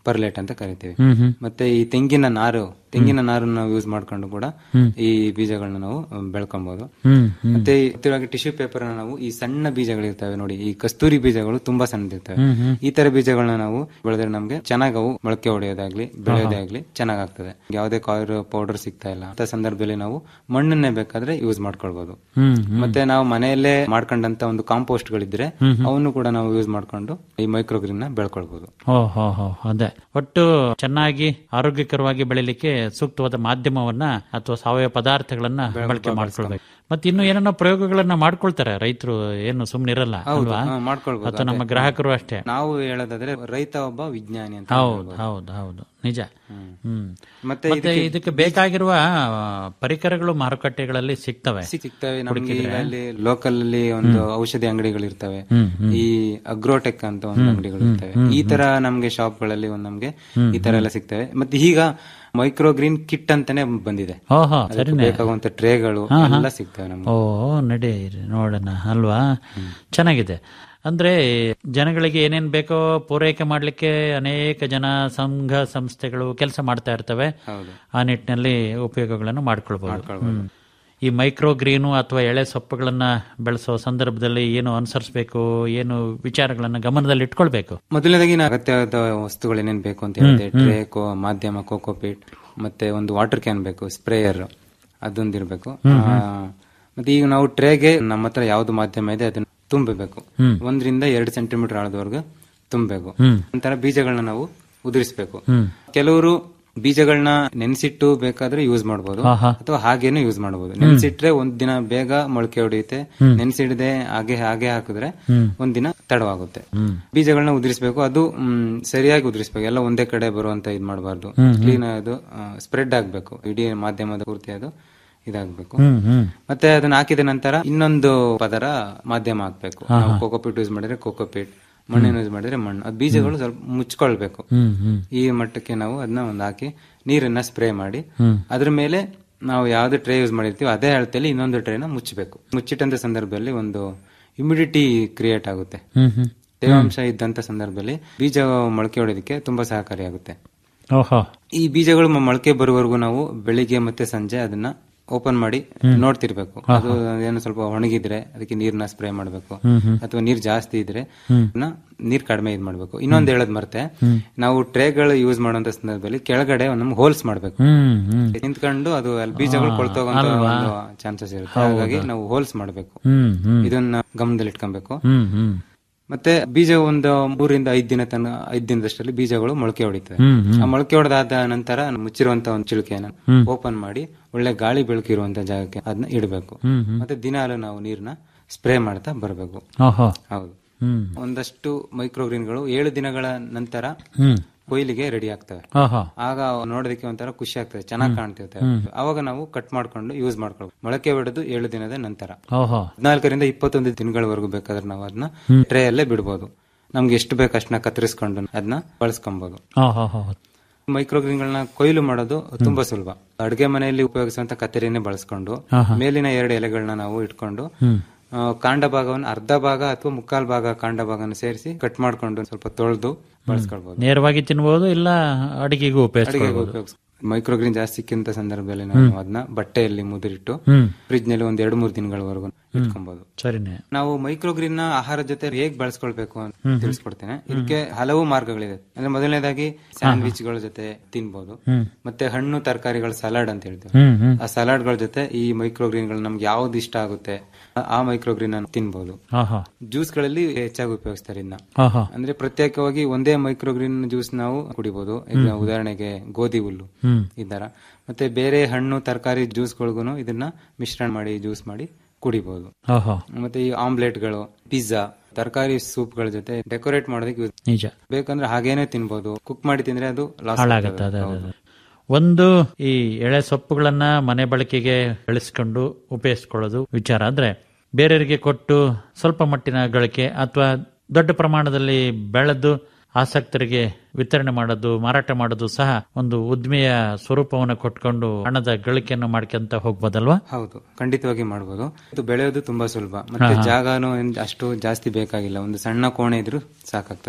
ಪರ್ಲೇಟ್ ಅಂತ ಕರಿತೀವಿ ಮತ್ತೆ ಈ ತೆಂಗಿನ ನಾರು ತೆಂಗಿನ ನಾರನ್ನ ನಾವು ಯೂಸ್ ಮಾಡ್ಕೊಂಡು ಕೂಡ ಈ ಬೀಜಗಳನ್ನ ನಾವು ಬೆಳ್ಕೊಬಹುದು ಮತ್ತೆ ಇತರವಾಗಿ ಟಿಶ್ಯೂ ಪೇಪರ್ ನಾವು ಈ ಸಣ್ಣ ಬೀಜಗಳಿರ್ತವೆ ನೋಡಿ ಈ ಕಸ್ತೂರಿ ಬೀಜಗಳು ತುಂಬಾ ಸಣ್ಣದಿರ್ತವೆ ಈ ತರ ಬೀಜಗಳನ್ನ ನಾವು ಬೆಳೆದ್ರೆ ನಮ್ಗೆ ಚೆನ್ನಾಗಿ ಅವು ಮೊಳಕೆ ಹೊಡೆಯೋದಾಗ್ಲಿ ಬೆಳೆಯೋದೇ ಆಗ್ಲಿ ಚೆನ್ನಾಗ್ ಆಗ್ತದೆ ಯಾವುದೇ ಕಾಯಿರ್ ಪೌಡರ್ ಸಿಗ್ತಾ ಇಲ್ಲ ಅಂತ ಸಂದರ್ಭದಲ್ಲಿ ನಾವು ಮಣ್ಣನ್ನೇ ಬೇಕಾದ್ರೆ ಯೂಸ್ ಮಾಡ್ಕೊಳ್ಬಹುದು ಮತ್ತೆ ನಾವು ಮನೆಯಲ್ಲೇ ಮಾಡ್ಕೊಂಡಂತ ಒಂದು ಕಾಂಪೋಸ್ಟ್ ಗಳಿದ್ರೆ ಅವನ್ನು ಕೂಡ ನಾವು ಯೂಸ್ ಮಾಡ್ಕೊಂಡು ಈ ಮೈಕ್ರೋಗ್ರೀನ್ ನ ಬೆಳ್ಕೊಳ್ಬಹುದು ಓ ಹೋ ಹೋ ಅದೇ ಒಟ್ಟು ಚೆನ್ನಾಗಿ ಆರೋಗ್ಯಕರವಾಗಿ ಬೆಳಿಲಿಕ್ಕೆ ಸೂಕ್ತವಾದ ಮಾಧ್ಯಮವನ್ನ ಅಥವಾ ಸಾವಯವ ಪದಾರ್ಥಗಳನ್ನ ಬಳಕೆ ಮಾಡ್ಕೊಳ್ಬೇಕು ಮತ್ತೆ ಇನ್ನು ಏನೇನೋ ಪ್ರಯೋಗಗಳನ್ನ ಮಾಡ್ಕೊಳ್ತಾರೆ ರೈತರು ಏನು ಸುಮ್ನೆ ಇರಲ್ಲ ಅಲ್ವಾ ಹಾ, ಮಾಡ್ಕೊಳ್ಬೋದು. ಅಥವಾ ನಮ್ಮ ಗ್ರಾಹಕರು ಅಷ್ಟೇ ನಾವು ಹೇಳೋದಾದ್ರೆ ರೈತ ಒಬ್ಬ ವಿಜ್ಞಾನಿ ಅಂತ ಹೌದು ಹೌದು ಹೌದು ನಿಜ ಹ್ಮ್ ಮತ್ತೆ ಮತ್ತೆ ಇದಕ್ಕೆ ಬೇಕಾಗಿರುವ ಆ, ಪರಿಕರಗಳು ಮಾರುಕಟ್ಟೆಗಳಲ್ಲಿ ಸಿಗ್ತವೆ ಸಿಗ್ತವೆ ನಮ್ಗೆ ಈಗ ಅಲ್ಲಿ ಲೋಕಲ್ ಅಲ್ಲಿ ಒಂದು ಔಷಧಿ ಅಂಗಡಿಗಳು ಇರ್ತವೆ ಈ ಅಗ್ರೋಟೆಕ್ ಅಂತ ಒಂದು ಅಂಗಡಿಗಳು ಇರ್ತವೆ ಈ ತರ ನಮ್ಗೆ ಶಾಪ್ ಗಳಲ್ಲಿ ಒಂದು ನಮ್ಗೆ ಈ ತರ ಎಲ್ಲ ಸಿಗ್ತವೆ ಮತ್ತೆ ಈಗ ಮೈಕ್ರೋ ಗ್ರೀನ್ ಕಿಟ್ ಅಂತಾನೆ ಬಂದಿದೆ ಓಹೋ ಅದಕ್ಕೆ ಸರಿನೇ ಬೇಕಾಗುವಂತ ಟ್ರೇಗಳು ಎಲ್ಲ ಸಿಗ್ತವೆ ನಮ್ಗೆ ಓ ನಡೀರಿ ನೋಡೋಣ ಅಲ್ವಾ ಚೆನ್ನಾಗಿದೆ ಅಂದ್ರೆ ಜನಗಳಿಗೆ ಏನೇನ್ ಬೇಕೋ ಪೂರೈಕೆ ಮಾಡ್ಲಿಕ್ಕೆ ಅನೇಕ ಜನ ಸಂಘ ಸಂಸ್ಥೆಗಳು ಕೆಲಸ ಮಾಡ್ತಾ ಇರ್ತವೆ ಹೌದು. ಆ ನಿಟ್ಟಿನಲ್ಲಿ ಉಪಯೋಗಗಳನ್ನು ಮಾಡ್ಕೊಳ್ಬಹುದು ಹ್ಮ್. ಈ ಮೈಕ್ರೋ ಗ್ರೀನು ಅಥವಾ ಎಳೆ ಸೊಪ್ಪುಗಳನ್ನ ಬೆಳೆಸೋ ಸಂದರ್ಭದಲ್ಲಿ ಏನು ಅನುಸರಿಸಬೇಕು ಏನು ವಿಚಾರಗಳನ್ನ ಗಮನದಲ್ಲಿ ಇಟ್ಕೊಳ್ಬೇಕು ಮೊದಲನೇದಾಗಿ ನಾ ಅಗತ್ಯವಾದ ವಸ್ತುಗಳು ಏನೇನ್ ಬೇಕು ಅಂತ ಹೇಳಿದೆ ಟ್ರೇ ಕೋ ಮಾಧ್ಯಮ ಕೋಕೋಪೀಟ್ ಮತ್ತೆ ಒಂದು ವಾಟರ್ ಕ್ಯಾನ್ ಬೇಕು ಸ್ಪ್ರೇಯರ್ ಅದೊಂದಿರ್ಬೇಕು ಆ, ಮತ್ತೆ ಈಗ ನಾವು ಟ್ರೇಗೆ ನಮ್ಮ ಹತ್ರ ಯಾವ್ದು ಮಾಧ್ಯಮ ಇದೆ ಅದನ್ನ ತುಂಬಬೇಕು ಒಂದರಿಂದ ಎರಡು ಸೆಂಟಿಮೀಟರ್ ಆಳದವರೆಗೂ ತುಂಬಬೇಕು ನಂತರ ಬೀಜಗಳನ್ನ ನಾವು ಉದುರಿಸಬೇಕು ಕೆಲವರು ಬೀಜಗಳನ್ನ ನೆನೆಸಿಟ್ಟು ಬೇಕಾದ್ರೆ ಯೂಸ್ ಮಾಡಬಹುದು ಅಥವಾ ಹಾಗೇನು ಯೂಸ್ ಮಾಡಬಹುದು ನೆನೆಸಿಟ್ರೆ ಒಂದ್ ದಿನ ಬೇಗ ಮೊಳಕೆ ಹೊಡೆಯುತ್ತೆ ನೆನೆಸಿಡದೆ ಹಾಗೆ ಹಾಗೆ ಹಾಕಿದ್ರೆ ಒಂದ್ ದಿನ ತಡವಾಗುತ್ತೆ ಬೀಜಗಳನ್ನ ಉದುರಿಸಬೇಕು ಅದು ಮ್, ಸರಿಯಾಗಿ ಉದುರಿಸಬೇಕು ಎಲ್ಲ ಒಂದೇ ಕಡೆ ಬರುವಂತ ಇದ್ ಮಾಡಬಾರ್ದು ಕ್ಲೀನ್ ಅದು ಸ್ಪ್ರೆಡ್ ಆಗ್ಬೇಕು ಇಡೀ ಮಾಧ್ಯಮದ ಪೂರ್ತಿ ಅದು ಇದಾಗಬೇಕು ಮತ್ತೆ ಅದನ್ನ ಹಾಕಿದ ನಂತರ ಇನ್ನೊಂದು ಪದರ ಮಾಧ್ಯಮ ಹಾಕ್ಬೇಕು ನಾವು ಕೋಕೋಪೀಟ್ ಯೂಸ್ ಮಾಡಿದ್ರೆ ಕೋಕೋಪೀಟ್ ಮಣ್ಣಿನ ಯೂಸ್ ಮಾಡಿದ್ರೆ ಮಣ್ಣು ಅದು ಬೀಜಗಳು ಸ್ವಲ್ಪ ಮುಚ್ಕೊಳ್ಬೇಕು ಈ ಮಟ್ಟಕ್ಕೆ ನಾವು ಅದನ್ನ ಒಂದು ಹಾಕಿ ನೀರನ್ನ ಸ್ಪ್ರೇ ಮಾಡಿ ಅದ್ರ ಮೇಲೆ ನಾವು ಯಾವ್ದು ಟ್ರೇ ಯೂಸ್ ಮಾಡಿರ್ತೀವಿ ಅದೇ ಅಳತೆಯಲ್ಲಿ ಇನ್ನೊಂದು ಟ್ರೇನ ಮುಚ್ಚಬೇಕು ಮುಚ್ಚಿಟ್ಟಂತ ಸಂದರ್ಭದಲ್ಲಿ ಒಂದು ಇಮ್ಯುಡಿಟಿ ಕ್ರಿಯೇಟ್ ಆಗುತ್ತೆ ತೇವಾಂಶ ಇದ್ದಂತ ಸಂದರ್ಭದಲ್ಲಿ ಬೀಜ ಮೊಳಕೆ ಹೊಡೆಯೋದಕ್ಕೆ ತುಂಬಾ ಸಹಕಾರಿಯಾಗುತ್ತೆ ಓಹೋ ಈ ಬೀಜಗಳು ಮ- ಮೊಳಕೆ ಬರುವವರೆಗೂ ನಾವು ಬೆಳಿಗ್ಗೆ ಮತ್ತೆ ಸಂಜೆ ಅದನ್ನ ಓಪನ್ ಮಾಡಿ ನೋಡ್ತಿರ್ಬೇಕು ಅದು ಏನು ಸ್ವಲ್ಪ ಒಣಗಿದ್ರೆ ಅದಕ್ಕೆ ನೀರ್ನ ಸ್ಪ್ರೇ ಮಾಡಬೇಕು ಅಥವಾ ನೀರ್ ಜಾಸ್ತಿ ಇದ್ರೆ ಅದನ್ನ ನೀರ್ ಕಡಿಮೆ ಇದ್ ಮಾಡ್ಬೇಕು ಇನ್ನೊಂದ್ ಹೇಳದ್ ಮರ್ತೆ ನಾವು ಟ್ರೇಗಳು ಯೂಸ್ ಮಾಡುವಂತ ಸಂದರ್ಭದಲ್ಲಿ ಕೆಳಗಡೆ ನಮ್ಗೆ ಹೋಲ್ಸ್ ಮಾಡ್ಬೇಕು ಹ್ಮ್ ಹ್ಮ್ ನಿಂತ್ಕೊಂಡು ಅದು ಅಲ್ಲಿ ಬೀಜಗಳು ಕೊಳ್ತೋಗಂತ ಒಂದು ಚಾನ್ಸಸ್ ಇರುತ್ತೆ ಹಾಗಾಗಿ ನಾವು ಹೋಲ್ಸ್ ಮಾಡ್ಬೇಕು ಹ್ಮ್ ಹ್ಮ್ ಇದನ್ನ ಗಮನದಲ್ಲಿ ಇಟ್ಕೊಬೇಕು ಹ್ಮ್ ಹ್ಮ್ ಮತ್ತೆ ಬೀಜ ಒಂದು ಮೂರಿಂದ ಐದ್ ದಿನ ತನಕ ಐದ್ ದಿನದಷ್ಟರಲ್ಲಿ ಬೀಜಗಳು ಮೊಳಕೆ ಹೊಡಿತವೆ ಆ ಮೊಳಕೆ ಹೊಡೆದಾದ ನಂತರ ಮುಚ್ಚಿರುವಂತ ಒಂದು ಚಿಳಿಕೆಯನ್ನು ಓಪನ್ ಮಾಡಿ ಒಳ್ಳೆ ಗಾಳಿ ಬೆಳಕು ಇರುವಂತ ಜಾಗಕ್ಕೆ ಅದನ್ನ ಇಡಬೇಕು ಮತ್ತೆ ದಿನಾಲು ನಾವು ನೀರ್ನ ಸ್ಪ್ರೇ ಮಾಡ್ತಾ ಬರಬೇಕು ಓಹೋ ಹೌದು ಹ್ಮ್ ಒಂದಷ್ಟು ಮೈಕ್ರೋಗ್ರೀನ್ಗಳು ಏಳು ದಿನಗಳ ನಂತರ ಹ್ಮ್ ಕೊಯ್ಲಿಗೆ ರೆಡಿ ಆಗ್ತವೆ ಓಹೋ ಆಗ ನೋಡೋದಕ್ಕೆ ಒಂಥರ ಖುಷಿ ಆಗ್ತದೆ ಚೆನ್ನಾಗಿ ಕಾಣ್ತಿರ್ತವೆ ಅವಾಗ ನಾವು ಕಟ್ ಮಾಡ್ಕೊಂಡು ಯೂಸ್ ಮಾಡ್ಕೊಳ್ಬೇಕು ಮೊಳಕೆ ಹೊಡೆದು ಏಳು ದಿನದ ನಂತರ ಓಹೋ ಹದಿನಾಲ್ಕರಿಂದ ಇಪ್ಪತ್ತೊಂದು ದಿನಗಳವರೆಗೂ ಬೇಕಾದ್ರೆ ನಾವು ಅದನ್ನ ಟ್ರೇ ಅಲ್ಲೇ ಬಿಡ್ಬೋದು ನಮ್ಗೆ ಎಷ್ಟು ಬೇಕು ಅಷ್ಟನ್ನ ಕತ್ತರಿಸ್ಕೊಂಡು ಅದನ್ನ ಬಳಸ್ಕೊಬಹುದು ಓಹೋ ಹೋ ಮೈಕ್ರೋಗ್ರೀನ್ಗಳನ್ನ ಕೊಯ್ಲು ಮಾಡೋದು ತುಂಬಾ ಸುಲಭ ಅಡುಗೆ ಮನೆಯಲ್ಲಿ ಉಪಯೋಗಿಸುವಂತ ಕತ್ತರಿನೇ ಬಳಸ್ಕೊಂಡು ಮೇಲಿನ ಎರಡು ಎಲೆಗಳನ್ನ ನಾವು ಇಟ್ಕೊಂಡು ಆ, ಕಾಂಡ ಭಾಗವನ್ನು ಅರ್ಧ ಭಾಗ ಅಥವಾ ಮುಕ್ಕಾಲ್ ಭಾಗ ಕಾಂಡ ಭಾಗನ ಸೇರಿಸಿ ಕಟ್ ಮಾಡ್ಕೊಂಡು ಸ್ವಲ್ಪ ತೊಳೆದು ಬಳಸ್ಕೊಳ್ಬಹುದು ನೇರವಾಗಿ ತಿನ್ಬಹುದು ಇಲ್ಲ ಅಡಿಗೆಗೂ ಉಪಯೋಗಿಸ್ಕೊಳ್ಬಹುದು ಉಪಯೋಗಿಸ್ ಮೈಕ್ರೋಗ್ರೀನ್ ಜಾಸ್ತಿ ಸಿಕ್ಕಿಂತ ಸಂದರ್ಭದಲ್ಲಿ ನಾವು ಅದನ್ನ ಬಟ್ಟೆಯಲ್ಲಿ ಮುದುರಿಟ್ಟು ಫ್ರಿಜ್ ನಲ್ಲಿ ಒಂದ್ ಎರಡು ಮೂರು ದಿನಗಳವರೆಗೂ ಇಟ್ಕೊಬಹುದು ಸರಿನೇ ನಾವು ಮೈಕ್ರೋಗ್ರೀನ್ ನ ಆಹಾರ ಜೊತೆ ಹೇಗ್ ಬಳಸ್ಕೊಳ್ಬೇಕು ಅಂತ ತಿಳಿಸ್ಕೊಡ್ತೇನೆ ಇದಕ್ಕೆ ಹಲವು ಮಾರ್ಗಗಳಿದೆ ಅಂದ್ರೆ ಮೊದಲನೇದಾಗಿ ಸ್ಯಾಂಡ್ವಿಚ್ ಗಳ ಜೊತೆ ತಿನ್ಬಹುದು ಮತ್ತೆ ಹಣ್ಣು ತರಕಾರಿಗಳ ಸಲಾಡ್ ಅಂತ ಹೇಳ್ತೀವಿ ಹ್ಮ್ ಹ್ಮ್ ಆ ಸಲಾಡ್ ಗಳ ಜೊತೆ ಈ ಮೈಕ್ರೋಗ್ರೀನ್ ಗಳು ನಮ್ಗೆ ಯಾವ್ದು ಇಷ್ಟ ಆಗುತ್ತೆ ಆ- ಆ ಮೈಕ್ರೋಗ್ರೀನ್ ಅನ್ನು ತಿನ್ಬಹುದು ಆಹಾ ಜ್ಯೂಸ್ ಗಳಲ್ಲಿ ಹೆಚ್ಚಾಗಿ ಉಪಯೋಗಿಸ್ತಾರೆ ಇದನ್ನ ಆಹಾ ಅಂದ್ರೆ ಪ್ರತ್ಯೇಕವಾಗಿ ಒಂದೇ ಮೈಕ್ರೋಗ್ರೀನ್ ಜ್ಯೂಸ್ ನಾವು ಕುಡಿಬಹುದು ಈಗ ಉದಾಹರಣೆಗೆ ಗೋಧಿ ಹುಲ್ಲು ಈ ತರ ಮತ್ತೆ ಬೇರೆ ಹಣ್ಣು ತರಕಾರಿ ಜ್ಯೂಸ್ಗಳಿಗೂ ಇದನ್ನ ಮಿಶ್ರಣ ಮಾಡಿ ಜ್ಯೂಸ್ ಮಾಡಿ ಕುಡಿಬಹುದು ಓಹೋ ಮತ್ತೆ ಈ ಆಮ್ಲೆಟ್ಗಳು ಪಿಜ್ಜಾ ತರಕಾರಿ ಸೂಪ್ಗಳ ಜೊತೆ ಡೆಕೋರೇಟ್ ಮಾಡೋದಕ್ಕೆ use- ನಿಜ ಬೇಕಂದ್ರೆ ಹಾಗೇನೆ ತಿನ್ಬಹುದು ಕುಕ್ ಮಾಡಿ ತಿಂದ್ರೆ ಅದು ಲಾಸ್ ಹಾಳಾಗತ್ತೆ ಅದೇ ಅದೇ, ಅದೇ. ಒಂದು ಈ ಎಳೆ ಸೊಪ್ಪುಗಳನ್ನ ಮನೆ ಬಳಕೆಗೆ ಬೆಳೆಸ್ಕೊಂಡು ಉಪಯೋಗಿಸ್ಕೊಳ್ಳೋದು ವಿಚಾರ ಅಂದ್ರೆ ಬೇರೆಯವರಿಗೆ ಕೊಟ್ಟು ಸ್ವಲ್ಪ ಮಟ್ಟಿನ ಗಳಿಕೆ ಅಥವಾ ದೊಡ್ಡ ಪ್ರಮಾಣದಲ್ಲಿ ಬೆಳೆದು ಆಸಕ್ತರಿಗೆ ವಿತರಣೆ ಮಾಡೋದು ಮಾರಾಟ ಮಾಡೋದು ಸಹ ಒಂದು ಉದ್ಮೆಯ ಸ್ವರೂಪವನ್ನು ಕೊಟ್ಕೊಂಡು ಹಣದ ಗಳಿಕೆಯನ್ನು ಮಾಡ್ಕೊಂತ ಹೋಗ್ಬೋದಲ್ವಾ ಹೌದು ಖಂಡಿತವಾಗಿ ಮಾಡಬಹುದು ಇದು ಬೆಳೆಯೋದು ತುಂಬಾ ಸುಲಭ ಮತ್ತೆ ಜಾಗನೂ ಏನ್ ಅಷ್ಟು ಜಾಸ್ತಿ ಬೇಕಾಗಿಲ್ಲ ಒಂದು ಸಣ್ಣ ಕೋಣೆ ಇದ್ರೂ ಸಾಕಾಗ್ತದೆ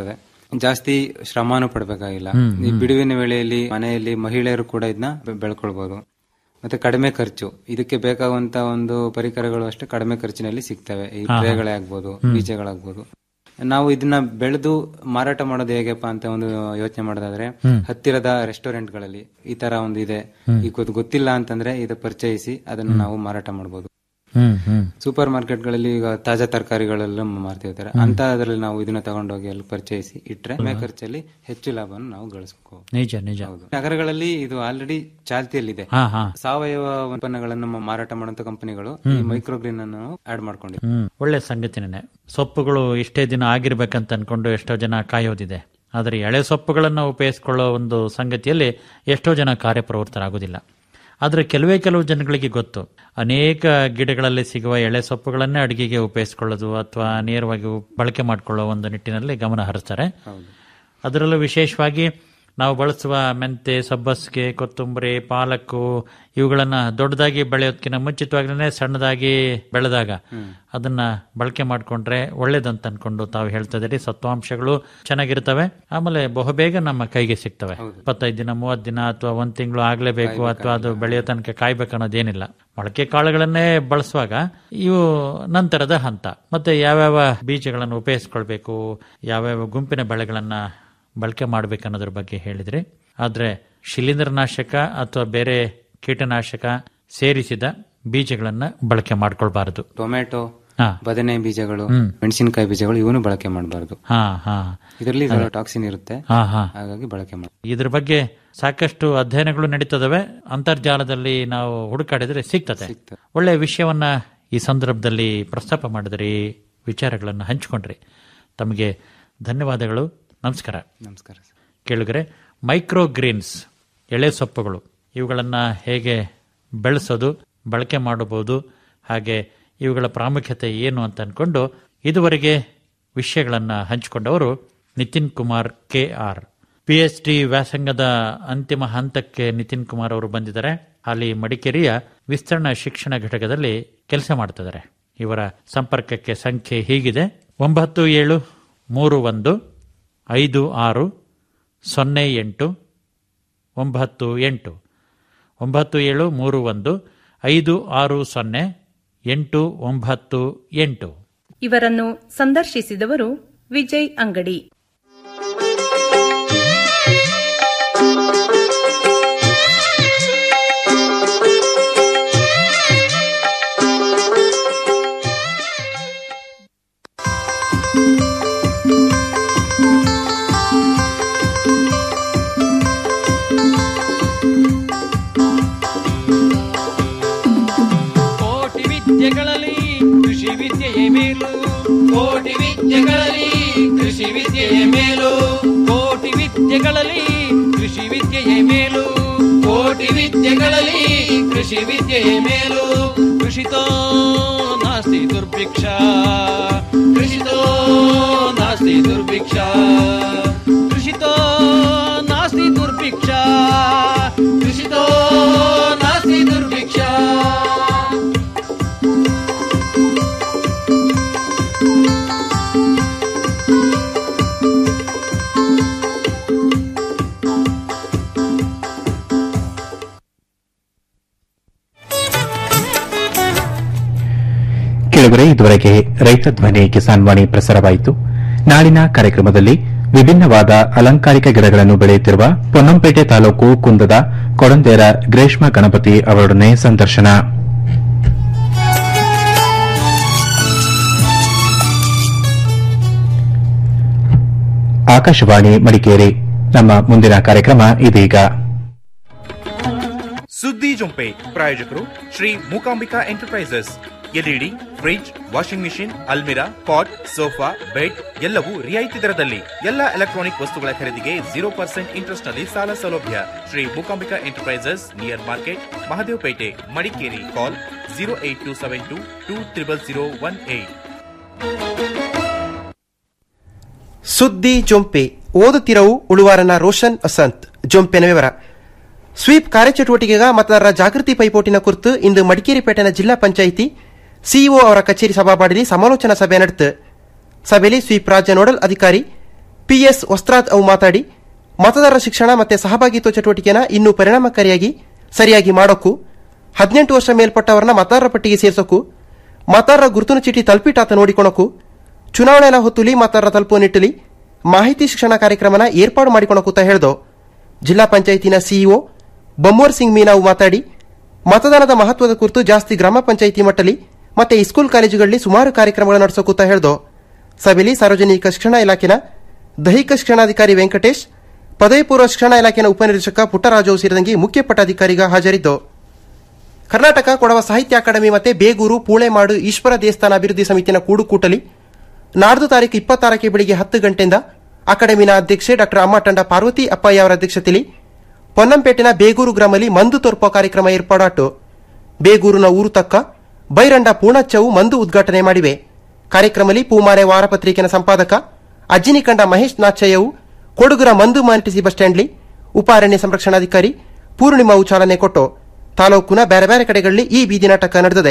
ಜಾಸ್ತಿ ಶ್ರಮನೂ ಪಡ್ಬೇಕಾಗಿಲ್ಲ ಈ ಬಿಡುವಿನ ವೇಳೆಯಲ್ಲಿ ಮನೆಯಲ್ಲಿ ಮಹಿಳೆಯರು ಕೂಡ ಇದನ್ನ ಬೆ- ಬೆಳ್ಕೊಳ್ಬಹುದು ಮತ್ತೆ ಕಡಿಮೆ ಖರ್ಚು ಇದಕ್ಕೆ ಬೇಕಾಗುವಂತ ಒಂದು ಪರಿಕರಗಳು ಅಷ್ಟೇ ಕಡಿಮೆ ಖರ್ಚಿನಲ್ಲಿ ಸಿಗ್ತವೆ ಈ ಟ್ರೇಗಳೇ ಆಗ್ಬೋದು ಬೀಜಗಳಾಗ್ಬೋದು ನಾವು ಇದನ್ನ ಬೆಳೆದು ಮಾರಾಟ ಮಾಡೋದು ಹೇಗಪ್ಪ ಅಂತ ಒಂದು ಯೋಚನೆ ಮಾಡೋದಾದ್ರೆ ಹತ್ತಿರದ ರೆಸ್ಟೋರೆಂಟ್ ಗಳಲ್ಲಿ ಈ ತರ ಒಂದು ಇದೆ ಈಗ ಗೊತ್- ಗೊತ್ತಿಲ್ಲ ಅಂತಂದ್ರೆ ಇದು ಪರಿಚಯಿಸಿ ಅದನ್ನ ನಾವು ಮಾರಾಟ ಮಾಡಬಹುದು ಹ್ಮ್ ಹ್ಮ್ ಸೂಪರ್ ಮಾರ್ಕೆಟ್ ಗಳಲ್ಲಿ ಈಗ ತಾಜಾ ತರಕಾರಿಗಳೆಲ್ಲ ಮಾರ್ತಿರ್ತಾರೆ ಅಂತ ಅದರಲ್ಲಿ ನಾವು ಇದನ್ನ ತಗೊಂಡೋಗಿ ಅಲ್ಲಿ ಪರಿಚಯಿಸಿ ಇಟ್ರೆ ಕಡಿಮೆ ಖರ್ಚಲ್ಲಿ ಹೆಚ್ಚು ಲಾಭವನ್ನು ನಾವು ಗಳಿಸ್ಕೋ ನಿಜ ನಿಜ ನಗರಗಳಲ್ಲಿ ಇದು ಆಲ್ರೆಡಿ ಚಾಲ್ತಿಯಲ್ಲಿದೆ ಹಾ ಹಾ ಸಾವಯವ ಉತ್ಪನ್ನಗಳನ್ನು ಮ- ಮಾರಾಟ ಮಾಡುವಂತ ಕಂಪನಿಗಳು ಈ ಮೈಕ್ರೋಗ್ರೀನ್ ಅನ್ನು ಆಡ್ ಮಾಡ್ಕೊಂಡಿದ್ದಾರೆ ಹ್ಮ್ ಒಳ್ಳೆ ಸಂಗತಿನೇ ಸೊಪ್ಪುಗಳು ಇಷ್ಟೇ ದಿನ ಆಗಿರ್ಬೇಕಂತ ಅನ್ಕೊಂಡು ಎಷ್ಟೋ ಜನ ಕಾಯೋದಿದೆ ಆದರೆ ಎಳೆ ಸೊಪ್ಪುಗಳನ್ನು ಉಪಯೋಗಿಸ್ಕೊಳ್ಳೋ ಒಂದು ಸಂಗತಿಯಲ್ಲಿ ಎಷ್ಟೋ ಜನ ಕಾರ್ಯಪ್ರವೃತ್ತರಾಗೋದಿಲ್ಲ ಆದರೆ ಕೆಲವೇ ಕೆಲವು ಜನಗಳಿಗೆ ಗೊತ್ತು ಅನೇಕ ಗಿಡಗಳಲ್ಲಿ ಸಿಗುವ ಎಳೆ ಸೊಪ್ಪುಗಳನ್ನೇ ಅಡುಗೆಗೆ ಉಪಯೋಗಿಸ್ಕೊಳ್ಳೋದು ಅಥವಾ ನೇರವಾಗಿ ಬಳಕೆ ಮಾಡಿಕೊಳ್ಳೋ ಒಂದು ನಿಟ್ಟಿನಲ್ಲಿ ಗಮನ ಹರಿಸ್ತಾರೆ ಅದರಲ್ಲೂ ವಿಶೇಷವಾಗಿ ನಾವು ಬಳಸುವ ಮೆಂತೆ ಸಬ್ಬಸಿಗೆ ಕೊತ್ತಂಬರಿ ಪಾಲಕ್ಕು ಇವುಗಳನ್ನ ದೊಡ್ಡದಾಗಿ ಬೆಳೆಯೋದಕ್ಕಿಂತ ಮುಂಚಿತವಾಗ್ಲೇ ಸಣ್ಣದಾಗಿ ಬೆಳೆದಾಗ ಅದನ್ನ ಬಳಕೆ ಮಾಡಿಕೊಂಡ್ರೆ ಒಳ್ಳೇದಂತ ಅನ್ಕೊಂಡು ತಾವು ಹೇಳ್ತಾ ಇದ್ದೀರಿ ಸತ್ವಾಂಶಗಳು ಚೆನ್ನಾಗಿರ್ತವೆ ಆಮೇಲೆ ಬಹುಬೇಗ ನಮ್ಮ ಕೈಗೆ ಸಿಗ್ತವೆ ಇಪ್ಪತ್ತೈದು ದಿನ ಮೂವತ್ತು ದಿನ ಅಥವಾ ಒಂದ್ ತಿಂಗಳು ಆಗ್ಲೇಬೇಕು ಅಥವಾ ಅದು ಬೆಳೆಯೋ ತನಕ ಕಾಯ್ಬೇಕು ಅನ್ನೋದೇನಿಲ್ಲ ಮೊಳಕೆ ಕಾಳುಗಳನ್ನೇ ಬಳಸುವಾಗ ಇವು ನಂತರದ ಹಂತ ಮತ್ತೆ ಯಾವ್ಯಾವ ಬೀಜಗಳನ್ನು ಉಪಯೋಗಿಸ್ಕೊಳ್ಬೇಕು ಯಾವ್ಯಾವ ಗುಂಪಿನ ಬೆಳೆಗಳನ್ನ ಬಳಕೆ ಮಾಡಬೇಕನ್ನೋದ್ರ ಬಗ್ಗೆ ಹೇಳಿದ್ರಿ ಆದರೆ ಶಿಲೀಂಧ್ರನಾಶಕ ಅಥವಾ ಬೇರೆ ಕೀಟನಾಶಕ ಸೇರಿಸಿದ ಬೀಜಗಳನ್ನ ಬಳಕೆ ಮಾಡ್ಕೊಳ್ಬಾರದು ಟೊಮೆಟೊ ಹಾ ಬದನೆ ಬೀಜಗಳು ಮೆಣಸಿನಕಾಯಿ ಬೀಜಗಳು ಇವನು ಬಳಕೆ ಮಾಡಬಾರ್ದು ಹಾ ಹಾ ಇದರಲ್ಲಿ ಟಾಕ್ಸಿನ್ ಇರುತ್ತೆ ಹಾ ಹಾ ಹಾಗಾಗಿ ಬಳಕೆ ಮಾಡಿ ಇದ್ರ ಬಗ್ಗೆ ಸಾಕಷ್ಟು ಅಧ್ಯಯನಗಳು ನಡೀತದವೆ ಅಂತರ್ಜಾಲದಲ್ಲಿ ನಾವು ಹುಡುಕಾಡಿದ್ರೆ ಸಿಗ್ತದೆ ಒಳ್ಳೆ ವಿಷಯವನ್ನ ಈ ಸಂದರ್ಭದಲ್ಲಿ ಪ್ರಸ್ತಾಪ ಮಾಡಿದ್ರಿ ವಿಚಾರಗಳನ್ನು ಹಂಚಿಕೊಂಡ್ರಿ ತಮಗೆ ಧನ್ಯವಾದಗಳು ನಮಸ್ಕಾರ ನಮಸ್ಕಾರ ಸರ್ ಕೇಳಿದ್ರೆ ಮೈಕ್ರೋ ಗ್ರೀನ್ಸ್ ಎಳೆ ಸೊಪ್ಪುಗಳು ಇವುಗಳನ್ನು ಹೇಗೆ ಬೆಳೆಸೋದು ಬಳಕೆ ಮಾಡಬಹುದು ಹಾಗೆ ಇವುಗಳ ಪ್ರಾಮುಖ್ಯತೆ ಏನು ಅಂತ ಅನ್ಕೊಂಡು ಇದುವರೆಗೆ ವಿಷಯಗಳನ್ನು ಹಂಚಿಕೊಂಡವರು Nitin Kumar K R P H D ವ್ಯಾಸಂಗದ ಅಂತಿಮ ಹಂತಕ್ಕೆ ನಿತಿನ್ ಕುಮಾರ್ ಅವರು ಬಂದಿದ್ದಾರೆ ಅಲ್ಲಿ ಮಡಿಕೇರಿಯ ವಿಸ್ತರಣಾ ಶಿಕ್ಷಣ ಘಟಕದಲ್ಲಿ ಕೆಲಸ ಮಾಡ್ತಿದ್ದಾರೆ ಇವರ ಸಂಪರ್ಕಕ್ಕೆ ಸಂಖ್ಯೆ ಹೀಗಿದೆ ಒಂಬತ್ತು ಏಳು ಮೂರು ಒಂದು ಐದು ಆರು ಸೊನ್ನೆ ಎಂಟು ಒಂಬತ್ತು ಎಂಟು ಒಂಬತ್ತು ಏಳು ಮೂರು ಒಂದು ಐದು ಆರು ಸೊನ್ನೆ ಎಂಟು ಒಂಬತ್ತು ಎಂಟು ಇವರನ್ನು ಸಂದರ್ಶಿಸಿದವರು ವಿಜಯ್ ಅಂಗಡಿ ಕೋಟಿ ವಿದ್ಯೆಗಳಲ್ಲಿ ಕೃಷಿ ವಿದ್ಯೆಯೇ ಮೇಲು ಕೋಟಿ ವಿದ್ಯೆಗಳಲ್ಲಿ ಕೃಷಿ ವಿದ್ಯೆಯೇ ಮೇಲು ಕೋಟಿ ವಿದ್ಯೆಗಳಲ್ಲಿ ಕೃಷಿ ವಿದ್ಯೆಯೇ ಮೇಲು ಕೋಟಿ ವಿದ್ಯೆಗಳಲ್ಲಿ ಕೃಷಿ ವಿದ್ಯೆಯೇ ಮೇಲು ಕೃಷಿತೋ ನಾಸ್ತಿ ದುರ್ಭಿಕ್ಷ ಕೃಷಿತೋ ನಾಸ್ತಿ ದುರ್ಭಿಕ್ಷ ಕೃಷಿತೋ ನಾಸ್ತಿ ದುರ್ಭಿಕ್ಷ ಕೃಷಿತೋ ನಾಸ್ತಿ ದುರ್ಭಿಕ್ಷ ಕೆಳಗರೆ ಇದುವರೆಗೆ ರೈತ ಧ್ವನಿ ಕಿಸಾನ್ ವಾಣಿ ಪ್ರಸಾರವಾಯಿತು ನಾಳಿನ ಕಾರ್ಯಕ್ರಮದಲ್ಲಿ ವಿಭಿನ್ನವಾದ ಅಲಂಕಾರಿಕ ಗಿಡಗಳನ್ನು ಬೆಳೆಯುತ್ತಿರುವ ಪೊನ್ನಂಪೇಟೆ ತಾಲೂಕು ಕುಂದದ ಕೊಡಂದೇರ ಗ್ರೇಷ್ಮ ಗಣಪತಿ ಅವರೊಡನೆ ಸಂದರ್ಶನ ಆಕಾಶವಾಣಿ ಮಡಿಕೇರಿ ನಮ್ಮ ಮುಂದಿನ ಕಾರ್ಯಕ್ರಮ ಇದೀಗ ಸುದ್ದಿ ಜೊಂಪೆ ಪ್ರಾಯೋಜಕರು Shri Mookambika enterprises LED fridge washing machine ಅಲ್ಮಿರಾ ಪಾಟ್ ಸೋಫಾ ಬೆಡ್ ಎಲ್ಲವೂ ರಿಯಾಯಿತಿ ದರದಲ್ಲಿ ಎಲ್ಲ ಎಲೆಕ್ಟ್ರಾನಿಕ್ ವಸ್ತುಗಳ ಖರೀದಿಗೆ ಜೀರೋ ಪರ್ಸೆಂಟ್ ಇಂಟ್ರೆಸ್ಟ್ ನಲ್ಲಿ ಸಾಲ ಸೌಲಭ್ಯ Shri Mookambika enterprises near market Mahadevapete Madikeri call zero eight two seven two two triple zero one eight ಸುದ್ದಿ ಜೊಂಪೆ ಓದುತ್ತಿರವು ಉಳುವಾರನ ರೋಷನ್ ಅಸಂತ್ ಜೊಂಪೆನ ವಿವರ ಸ್ವೀಪ್ ಕಾರ್ಯಚಟುವಟಿಕೆಗ ಮತದಾರರ ಜಾಗೃತಿ ಪೈಪೋಟಿನ ಕುರಿತು ಇಂದು ಮಡಿಕೇರಿ ಪೇಟೆನ ಜಿಲ್ಲಾ ಪಂಚಾಯಿತಿ ಸಿಇಒ ಅವರ ಕಚೇರಿ ಸಭಾಪಾಡಿಲಿ ಸಮಾಲೋಚನಾ ಸಭೆ ನಡೆತು ಸಭೆಯಲ್ಲಿ ಸ್ವೀಪ್ ರಾಜ್ಯ ನೋಡಲ್ ಅಧಿಕಾರಿ ಪಿಎಸ್ ವಸ್ತ್ರಾತ್ ಅವು ಮಾತಾಡಿ ಮತದಾರರ ಶಿಕ್ಷಣ ಮತ್ತೆ ಸಹಭಾಗಿತ್ವ ಚಟುವಟಿಕೆನ ಇನ್ನೂ ಪರಿಣಾಮಕಾರಿಯಾಗಿ ಸರಿಯಾಗಿ ಮಾಡೋಕ್ಕೂ ಹದಿನೆಂಟು ವರ್ಷ ಮೇಲ್ಪಟ್ಟವರನ್ನ ಮತದಾರರ ಪಟ್ಟಿಗೆ ಸೇರ್ಸೋಕು ಮತದಾರರ ಗುರುತಿನ ಚೀಟಿ ತಲುಪಿಟಾತ ನೋಡಿಕೊಳಕು ಚುನಾವಣೆಯ ಹೊತ್ತುಲಿ ಮತದಾರರ ತಲುಪುವ ನಿಟ್ಟಲ್ಲಿ ಮಾಹಿತಿ ಶಿಕ್ಷಣ ಕಾರ್ಯಕ್ರಮನ ಏರ್ಪಾಡು ಮಾಡಿಕೊಳಕೂತ ಹೇಳ್ದು ಜಿಲ್ಲಾ ಪಂಚಾಯತಿನ ಸಿಇಒ ಬೊಮ್ಮೋರ್ ಸಿಂಗ್ ಮೀನಾವು ಮಾತಾಡಿ ಮತದಾನದ ಮಹತ್ವದ ಕುರಿತು ಜಾಸ್ತಿ ಗ್ರಾಮ ಪಂಚಾಯಿತಿ ಮಟ್ಟಲಿ ಮತ್ತೆ ಸ್ಕೂಲ್ ಕಾಲೇಜುಗಳಲ್ಲಿ ಸುಮಾರು ಕಾರ್ಯಕ್ರಮಗಳು ನಡೆಸೋಕೂತ ಹೇಳ್ದು ಸಭೆಯಲ್ಲಿ ಸಾರ್ವಜನಿಕ ಶಿಕ್ಷಣ ಇಲಾಖೆನ ದೈಹಿಕ ಶಿಕ್ಷಣಾಧಿಕಾರಿ ವೆಂಕಟೇಶ್ ಪದವಿ ಪೂರ್ವ ಶಿಕ್ಷಣ ಇಲಾಖೆನ ಉಪನಿರೀಕ್ಷಕ ಪುಟ್ಟರಾಜು ಸೇರಿದಂಗೆ ಮುಖ್ಯ ಪಟ್ಟಾಧಿಕಾರಿಗ ಹಾಜರಿದ್ದು ಕರ್ನಾಟಕ ಕೊಡವ ಸಾಹಿತ್ಯ ಅಕಾಡೆಮಿ ಮತ್ತೆ ಬೇಗೂರು ಪೂಳೆಮಾಡು ಈಶ್ವರ ದೇವಸ್ಥಾನ ಅಭಿವೃದ್ಧಿ ಸಮಿತಿನ ಕೂಡುಕೂಟಲಿ ನಾಡ್ದು ತಾರೀಕು ಇಪ್ಪತ್ತಾರಕ್ಕೆ ಬೆಳಿಗ್ಗೆ ಹತ್ತು ಗಂಟೆಯಿಂದ ಅಕಾಡೆಮಿನ ಅಧ್ಯಕ್ಷೆ ಡಾ ಅಮ್ಮಟಂಡ ಪಾರ್ವತಿ ಅಪ್ಪಯ್ಯ ಅವರ ಅಧ್ಯಕ್ಷತೆಯಲ್ಲಿ ಪೊನ್ನಂಪೇಟೆನ ಬೇಗೂರು ಗ್ರಾಮದಲ್ಲಿ ಮಂದು ತೋರ್ಪೋ ಕಾರ್ಯಕ್ರಮ ಏರ್ಪಾಡಾಟು ಬೇಗೂರಿನ ಊರು ತಕ್ಕ ಬೈರಂಡ ಪೂರ್ಣಚ್ಚವು ಮಂದು ಉದ್ಘಾಟನೆ ಮಾಡಿವೆ ಕಾರ್ಯಕ್ರಮದಲ್ಲಿ ಪೂಮಾರೆ ವಾರಪತ್ರಿಕೆನ ಸಂಪಾದಕ ಅಜ್ಜಿನಿಕಂಡ ಮಹೇಶ್ ನಾಚಯ್ಯವು ಕೊಡಗುರ ಮಂದು ಮಾನಿಟಿಸಿ ಬಸ್ ಸ್ಟ್ಯಾಂಡ್ಲಿ ಉಪ ಅರಣ್ಯ ಸಂರಕ್ಷಣಾಧಿಕಾರಿ ಪೂರ್ಣಿಮಾವು ಚಾಲನೆ ಕೊಟ್ಟು ತಾಲೂಕಿನ ಬೇರೆ ಬೇರೆ ಕಡೆಗಳಲ್ಲಿ ಈ ಬೀದಿ ನಾಟಕ ನಡೆದಿದೆ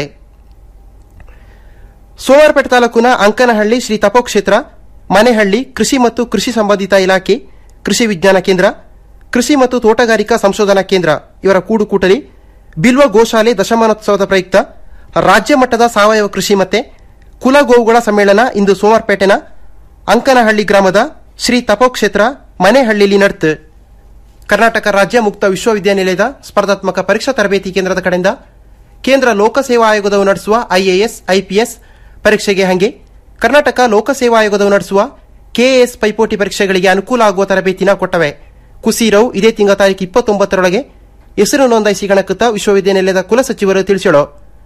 ಸೋಮವಾರಪೇಟೆ ತಾಲೂಕಿನ ಅಂಕನಹಳ್ಳಿ ಶ್ರೀ ತಪೋಕ್ಷೇತ್ರ ಮನೆಹಳ್ಳಿ ಕೃಷಿ ಮತ್ತು ಕೃಷಿ ಸಂಬಂಧಿತ ಇಲಾಖೆ ಕೃಷಿ ವಿಜ್ಞಾನ ಕೇಂದ್ರ ಕೃಷಿ ಮತ್ತು ತೋಟಗಾರಿಕಾ ಸಂಶೋಧನಾ ಕೇಂದ್ರ ಇವರ ಕೂಡುಕೂಟಲಿ ಬಿಲ್ವ ಗೋಶಾಲೆ ದಶಮಾನೋತ್ಸವದ ಪ್ರಯುಕ್ತ ರಾಜ್ಯ ಮಟ್ಟದ ಸಾವಯವ ಕೃಷಿ ಮತ್ತೆ ಕುಲ ಗೋವುಗಳ ಸಮ್ಮೇಳನ ಇಂದು ಸೋಮವಾರಪೇಟೆನ ಅಂಕನಹಳ್ಳಿ ಗ್ರಾಮದ ಶ್ರೀ ತಪೋಕ್ಷೇತ್ರ ಮನೆಹಳ್ಳಿಲಿ ನಡೆತು ಕರ್ನಾಟಕ ರಾಜ್ಯ ಮುಕ್ತ ವಿಶ್ವವಿದ್ಯಾನಿಲಯದ ಸ್ಪರ್ಧಾತ್ಮಕ ಪರೀಕ್ಷಾ ತರಬೇತಿ ಕೇಂದ್ರದ ಕಡೆಯಿಂದ ಕೇಂದ್ರ ಲೋಕಸೇವಾ ಆಯೋಗದವು ನಡೆಸುವ ಐಎಎಸ್ ಐಪಿಎಸ್ ಪರೀಕ್ಷೆಗೆ ಹಂಗೆ ಕರ್ನಾಟಕ ಲೋಕಸೇವಾ ಆಯೋಗದವು ನಡೆಸುವ ಕೆಎಎಸ್ ಪೈಪೋಟಿ ಪರೀಕ್ಷೆಗಳಿಗೆ ಅನುಕೂಲ ಆಗುವ ತರಬೇತಿನ ಕೊಟ್ಟವೆ ಕುಸೀರವು ಇದೇ ತಿಂಗಳ ತಾರೀಕು ಇಪ್ಪತ್ತೊಂಬತ್ತರೊಳಗೆ ಹೆಸರು ನೋಂದಾಯಿಸಿಗಣಕುತ್ತ ವಿಶ್ವವಿದ್ಯಾನಿಲಯದ ಕುಲಸಚಿವರು ತಿಳಿಸಿಳು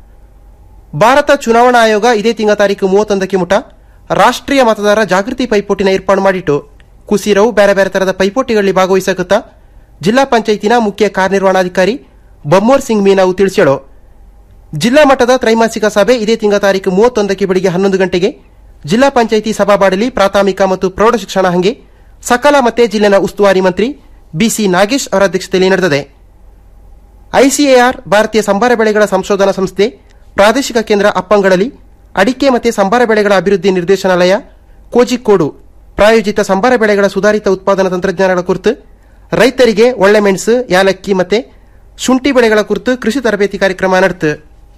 ಭಾರತ ಚುನಾವಣಾ ಆಯೋಗ ಇದೇ ತಿಂಗಳ ತಾರೀಕು ಮೂವತ್ತೊಂದಕ್ಕೆ ಮುಟ ರಾಷ್ಟ್ರೀಯ ಮತದಾರ ಜಾಗೃತಿ ಪೈಪೋಟಿನ ಏರ್ಪಾಡು ಮಾಡಿಟ್ಟು ಕುಸೀರವು ಬೇರೆ ಬೇರೆ ತರದ ಪೈಪೋಟಿಗಳಲ್ಲಿ ಭಾಗವಹಿಸಕುತ್ತ ಜಿಲ್ಲಾ ಪಂಚಾಯತಿನ ಮುಖ್ಯ ಕಾರ್ಯನಿರ್ವಹಣಾಧಿಕಾರಿ ಬೊಮ್ಮೋರ್ ಸಿಂಗ್ ಮೀನಾವು ತಿಳಿಸ್ಯಾಳು ಜಿಲ್ಲಾ ಮಟ್ಟದ ತ್ರೈಮಾಸಿಕ ಸಭೆ ಇದೇ ತಿಂಗಳ ತಾರೀಕು ಮೂವತ್ತೊಂದಕ್ಕೆ ಬೆಳಿಗ್ಗೆ ಹನ್ನೊಂದು ಗಂಟೆಗೆ ಜಿಲ್ಲಾ ಪಂಚಾಯಿತಿ ಸಭಾಬಾಡಲಿ ಪ್ರಾಥಮಿಕ ಮತ್ತು ಪ್ರೌಢಶಿಕ್ಷಣ ಹಂಗೆ ಸಕಲ ಮತ್ತೆ ಜಿಲ್ಲೆನ ಉಸ್ತುವಾರಿ ಮಂತ್ರಿ ಬಿಸಿ ನಾಗೇಶ್ ಅವರ ಅಧ್ಯಕ್ಷತೆಯಲ್ಲಿ ನಡೆದಿದೆ ಐಸಿಎಆರ್ ಭಾರತೀಯ ಸಂಬಾರ ಬೆಳೆಗಳ ಸಂಶೋಧನಾ ಸಂಸ್ಥೆ ಪ್ರಾದೇಶಿಕ ಕೇಂದ್ರ ಅಪ್ಪಂಗಳಲ್ಲಿ ಅಡಿಕೆ ಮತ್ತು ಸಂಬಾರ ಬೆಳೆಗಳ ಅಭಿವೃದ್ಧಿ ನಿರ್ದೇಶನಾಲಯ ಕೋಜಿಕೋಡು ಪ್ರಾಯೋಜಿತ ಸಂಬಾರ ಬೆಳೆಗಳ ಸುಧಾರಿತ ಉತ್ಪಾದನಾ ತಂತ್ರಜ್ಞಾನಗಳ ಕುರಿತು ರೈತರಿಗೆ ಒಳ್ಳೆ ಮೆಣಸು ಯಾಲಕ್ಕಿ ಮತ್ತೆ ಶುಂಠಿ ಬೆಳೆಗಳ ಕುರಿತು ಕೃಷಿ ತರಬೇತಿ ಕಾರ್ಯಕ್ರಮ ನಡೆತು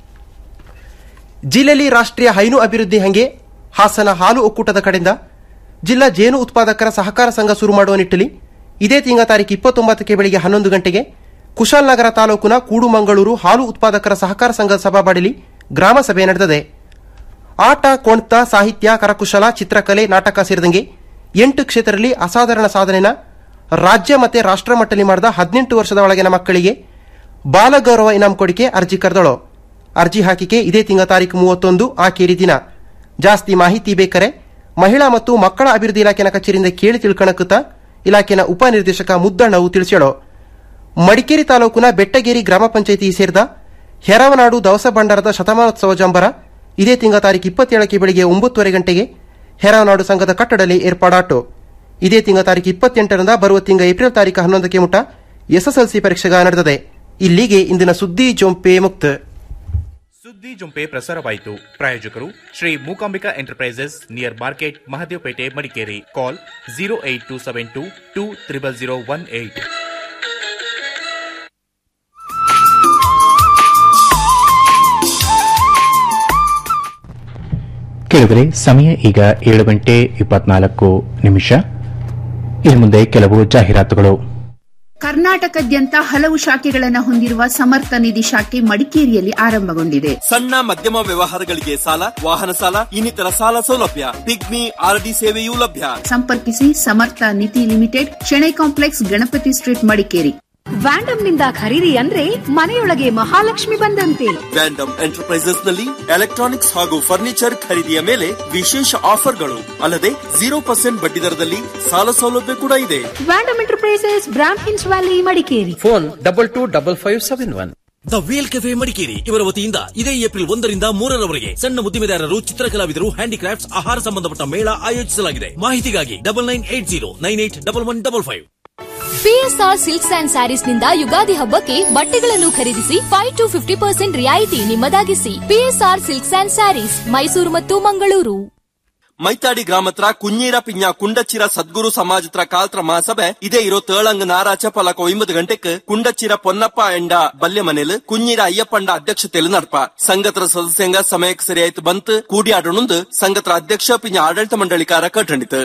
ಜಿಲ್ಲೆಯಲ್ಲಿ ರಾಷ್ಟ್ರೀಯ ಹೈನು ಅಭಿವೃದ್ಧಿ ಹಂಗೆ ಹಾಸನ ಹಾಲು ಒಕ್ಕೂಟದ ಕಡೆಯಿಂದ ಜಿಲ್ಲಾ ಜೇನು ಉತ್ಪಾದಕರ ಸಹಕಾರ ಸಂಘ ಶುರು ಮಾಡುವ ನಿಟ್ಟಲ್ಲಿ ಇದೇ ತಿಂಗಳ ತಾರೀಕು ಇಪ್ಪತ್ತೊಂಬತ್ತಕ್ಕೆ ಬೆಳಿಗ್ಗೆ ಹನ್ನೊಂದು ಗಂಟೆಗೆ ಕುಶಾಲನಗರ ತಾಲೂಕಿನ ಕೂಡುಮಂಗಳೂರು ಹಾಲು ಉತ್ಪಾದಕರ ಸಹಕಾರ ಸಂಘದ ಸಭಾಬಾಡಿಲಿ ಗ್ರಾಮ ಸಭೆ ನಡೆದಿದೆ ಆಟ ಕೊಣ್ತ ಸಾಹಿತ್ಯ ಕರಕುಶಲ ಚಿತ್ರಕಲೆ ನಾಟಕ ಸೇರಿದಂಗೆ ಎಂಟು ಕ್ಷೇತ್ರದಲ್ಲಿ ಅಸಾಧಾರಣ ಸಾಧನೆನ ರಾಜ್ಯ ಮತ್ತೆ ರಾಷ್ಟ್ರ ಮಟ್ಟದಲ್ಲಿ ಮಾಡಿದ ಹದಿನೆಂಟು ವರ್ಷದ ಒಳಗಿನ ಮಕ್ಕಳಿಗೆ ಬಾಲಗೌರವ ಇನಾಮ್ ಕೊಡಿಕೆ ಅರ್ಜಿ ಕರೆದಳು ಅರ್ಜಿ ಹಾಕಿಕೆ ಇದೇ ತಿಂಗಳ ತಾರೀಕು ಮೂವತ್ತೊಂದು ಆಕೇರಿ ದಿನ ಜಾಸ್ತಿ ಮಾಹಿತಿ ಬೇಕಾರೆ ಮಹಿಳಾ ಮತ್ತು ಮಕ್ಕಳ ಅಭಿವೃದ್ಧಿ ಇಲಾಖೆನ ಕಚೇರಿಯಿಂದ ಕೇಳಿ ತಿಳ್ಕಣಕುತ್ತ ಇಲಾಖೆನ ಉಪನಿರ್ದೇಶಕ ಮುದ್ದಣ್ಣವು ತಿಳಿಸ್ಯಾಳು ಮಡಿಕೇರಿ ತಾಲೂಕಿನ ಬೆಟ್ಟಗೇರಿ ಗ್ರಾಮ ಪಂಚಾಯಿತಿ ಸೇರಿದ ಹೆರವನಾಡು ದವಸ ಭಂಡಾರದ ಶತಮಾನೋತ್ಸವ ಜಂಬರ ಇದೇ ತಿಂಗಳ ತಾರೀಕು ಇಪ್ಪತ್ತೇಳಕ್ಕೆ ಬೆಳಿಗ್ಗೆ ಒಂಬತ್ತುವರೆ ಗಂಟೆಗೆ ಹೆರವನಾಡು ಸಂಘದ ಕಟ್ಟಡದಲ್ಲಿ ಏರ್ಪಾಡಾಟು ಇದೇ ತಿಂಗಳ ತಾರೀಕು ಇಪ್ಪತ್ತೆಂಟರಿಂದ ಬರುವ ತಿಂಗಳ ಏಪ್ರಿಲ್ ತಾರೀಕು ಹನ್ನೊಂದಕ್ಕೆ ಮುಟ ಎಸ್ಎಸ್ಎಲ್ಸಿ ಪರೀಕ್ಷೆಗ ನಡೆದಿದೆ ಇಲ್ಲಿಗೆ ಇಂದಿನ ಸುದ್ದಿ ಜೊಂಪೆ ಮುಕ್ತ ಸುದ್ದಿ ಜುಂಪೆ ಪ್ರಸಾರವಾಯಿತು ಪ್ರಾಯೋಜಕರು Shri Mookambika enterprises near market Mahadevapete Madikeri call zero eight two seven two two triple zero one eight ಕೇಳಿದರೆ ಸಮಯ ಈಗ ಏಳು ಗಂಟೆ ಇಪ್ಪತ್ನಾಲ್ಕು ನಿಮಿಷ ಇನ್ನು ಮುಂದೆ ಕೆಲವು ಜಾಹೀರಾತುಗಳು ಕರ್ನಾಟಕದ್ಯಂತ ಹಲವು ಶಾಖೆಗಳನ್ನು ಹೊಂದಿರುವ ಸಮರ್ಥ ನಿಧಿ ಶಾಖೆ ಮಡಿಕೇರಿಯಲ್ಲಿ ಆರಂಭಗೊಂಡಿದೆ ಸಣ್ಣ ಮಧ್ಯಮ ವ್ಯವಹಾರಗಳಿಗೆ ಸಾಲ ವಾಹನ ಸಾಲ ಇನ್ನಿತರ ಸಾಲ ಸೌಲಭ್ಯ ಪಿಗ್ಮಿ ಆರ್ಡಿ ಸೇವೆಯೂ ಲಭ್ಯ ಸಂಪರ್ಕಿಸಿ Samarth Nidhi limited Shenoy complex Ganapati street Madikeri Vandam ನಿಂದ ಖರೀದಿ ಅಂದ್ರೆ ಮನೆಯೊಳಗೆ ಮಹಾಲಕ್ಷ್ಮಿ ಬಂದಂತೆ ವ್ಯಾಂಡಮ್ ಎಂಟರ್ಪ್ರೈಸಸ್ ನಲ್ಲಿ ಎಲೆಕ್ಟ್ರಾನಿಕ್ಸ್ ಹಾಗೂ ಫರ್ನಿಚರ್ ಖರೀದಿಯ ಮೇಲೆ ವಿಶೇಷ ಆಫರ್ಗಳು ಅಲ್ಲದೆ ಜೀರೋ ಪರ್ಸೆಂಟ್ ಬಡ್ಡಿ ದರದಲ್ಲಿ ಸಾಲ ಸೌಲಭ್ಯ ಕೂಡ ಇದೆ Vandam enterprises Brahmins valley Madikeri phone double two double five seven one the vale cafe Madikeri ಇವರ ವತಿಯಿಂದ ಇದೇ ಏಪ್ರಿಲ್ ಒಂದರಿಂದ ಮೂರರವರೆಗೆ ಸಣ್ಣ ಉದ್ದಿಮೆದಾರರು ಚಿತ್ರಕಲಾವಿದರು ಹ್ಯಾಂಡಿಕ್ರಾಫ್ಟ್ಸ್ ಆಹಾರ ಸಂಬಂಧಪಟ್ಟ ಮೇಳ ಆಯೋಜಿಸಲಾಗಿದೆ ಮಾಹಿತಿಗಾಗಿ double nine eight zero nine eight double one double five PSR silks and sarees ನಿಂದ ಯುಗಾದಿ ಹಬ್ಬಕ್ಕೆ ಬಟ್ಟೆಗಳನ್ನು ಖರೀದಿಸಿ ಫೈವ್ ಟು ಫಿಫ್ಟಿ ಪರ್ಸೆಂಟ್ ರಿಯಾಯಿತಿ ನಿಮ್ಮದಾಗಿಸಿ PSR silks and sarees Mysuru ಮತ್ತು ಮಂಗಳೂರು ಮೈತಾಡಿ ಗ್ರಾಮತ್ರ ಕುഞ്ഞೀರ ಪಿಂಜ ಕುಂಡಚ್ಚಿರ ಸದ್ಗುರು ಸಮಾಜತ್ರ ಕಾಲ್ತ್ರ ಮಹಾಸಭೆ ಇದೇ ಇರೋ ತೇಳಂಗ್ ನಾರಾಚ ಪಲಕ ಒಂಬತ್ತು ಗಂಟೆಕ್ ಕುಂಡಚ್ಚಿರ ಪೊನ್ನಪ್ಪ ಎಂಡ ಬಲ್ಯ ಮನೇಲಿ ಕುഞ്ഞೀರ ಅಯ್ಯಪ್ಪಂಡ ಅಧ್ಯಕ್ಷತೆಯಲ್ಲಿ ನಡ್ಪ ಸಂಘತ್ರ ಸದಸ್ಯಂಗ ಸಮಯಕ್ಕೆ ಸರಿಯಾಯ್ತು ಬಂತ್ ಕೂಡಿ ಆಡೋಣಂದು ಸಂಘತ್ರ ಅಧ್ಯಕ್ಷ ಪಿಂಜ ಆಡಳಿತ ಮಂಡಳಿಕಾರ ಕಟ್ಟಂಡಿತು